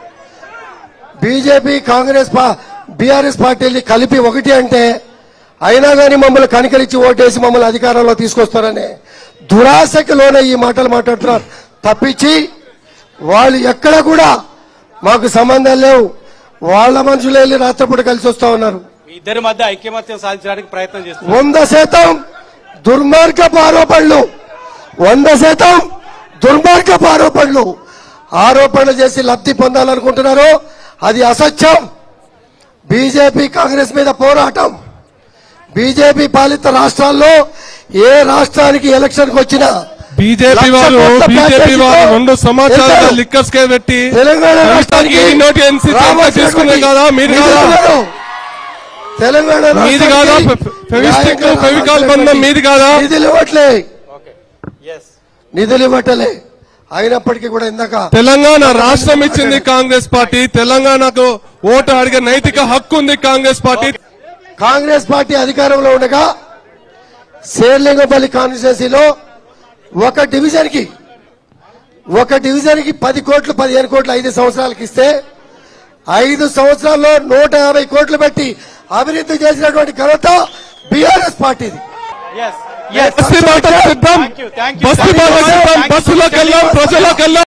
Speaker 2: బీజేపీ కాంగ్రెస్ బీఆర్ఎస్ పార్టీని కలిపి ఒకటి అంటే అయినా కానీ మమ్మల్ని కనికరించి ఓటేసి మమ్మల్ని అధికారంలో తీసుకొస్తారనే దురాశకి లోనే ఈ మాటలు మాట్లాడుతున్నారు తప్పించి వాళ్ళు ఎక్కడ కూడా మాకు సంబంధం లేవు వాళ్ళ మనుషులు వెళ్ళి రాత్రిపూట కలిసి వస్తా ఉన్నారు
Speaker 1: మీ ఇద్దరి మధ్య ఐక్యమత్యం సాధించడానికి ప్రయత్నం చేస్తున్నారు
Speaker 2: వంద శాతం దుర్మార్గపు ఆరోపణలు వంద శాతం దుర్మార్గపు ఆరోపణలు ఆరోపణలు చేసి లబ్ధి పొందాలనుకుంటున్నారు అది అసత్యం బీజేపీ కాంగ్రెస్ మీద పోరాటం బీజేపీ పాలిత రాష్ట్రాల్లో ఏ రాష్ట్రానికి ఎలక్షన్ కి వచ్చినా
Speaker 4: బీజేపీ
Speaker 2: లక్ష
Speaker 4: వాళ్ళు
Speaker 2: కోట్ల
Speaker 4: బీజేపీ
Speaker 2: ప్యాకేజీతో
Speaker 4: వాళ్ళు రెండు సంవత్సరాలుగా
Speaker 2: వెళ్తారు.
Speaker 4: లిక్కర్ స్కే పెట్టి
Speaker 2: తెలంగాణ రాష్ట్రానికి
Speaker 4: నోటి ఎన్సీ
Speaker 2: రావాల్సినటువంటి
Speaker 4: తీసుకునే కదా మీరు కాదా
Speaker 2: నిధులను తెలంగాణ
Speaker 4: మీది కాదా
Speaker 2: రాష్ట్రానికి
Speaker 4: ఫెవిస్టిక్
Speaker 2: న్యాయంగా
Speaker 4: ఫెవికాల్ బంధం
Speaker 2: రావాల్సినటువంటి
Speaker 4: మీది కాదా
Speaker 2: నిధులు ఇవ్వట్లే నిధులు ఇవ్వట్లే అయినప్పటికీ కూడా ఇందాక
Speaker 4: తెలంగాణ రాష్ట్రం ఇచ్చింది కాంగ్రెస్ పార్టీ తెలంగాణకు ఓటు అడిగే నైతిక హక్కు ఉంది కాంగ్రెస్ పార్టీ
Speaker 2: కాంగ్రెస్ పార్టీ అధికారంలో ఉండగా శేర్లింగపల్లి కాన్స్టిట్యున్సీలో ఒక డివిజన్ కి ఒక డివిజన్ కి పది కోట్లు పదిహేను కోట్లు ఐదు సంవత్సరాలకి ఇస్తే ఐదు సంవత్సరాల్లో నూట యాభై కోట్లు పెట్టి అభివృద్ధి చేసినటువంటి ఘనత బీఆర్ఎస్ పార్టీది
Speaker 4: బస్తీ బాట సిద్ధం బస్తీ బాట సిద్ధం బస్సులోకి వెళ్ళాం ప్రజలకు వెళ్ళాం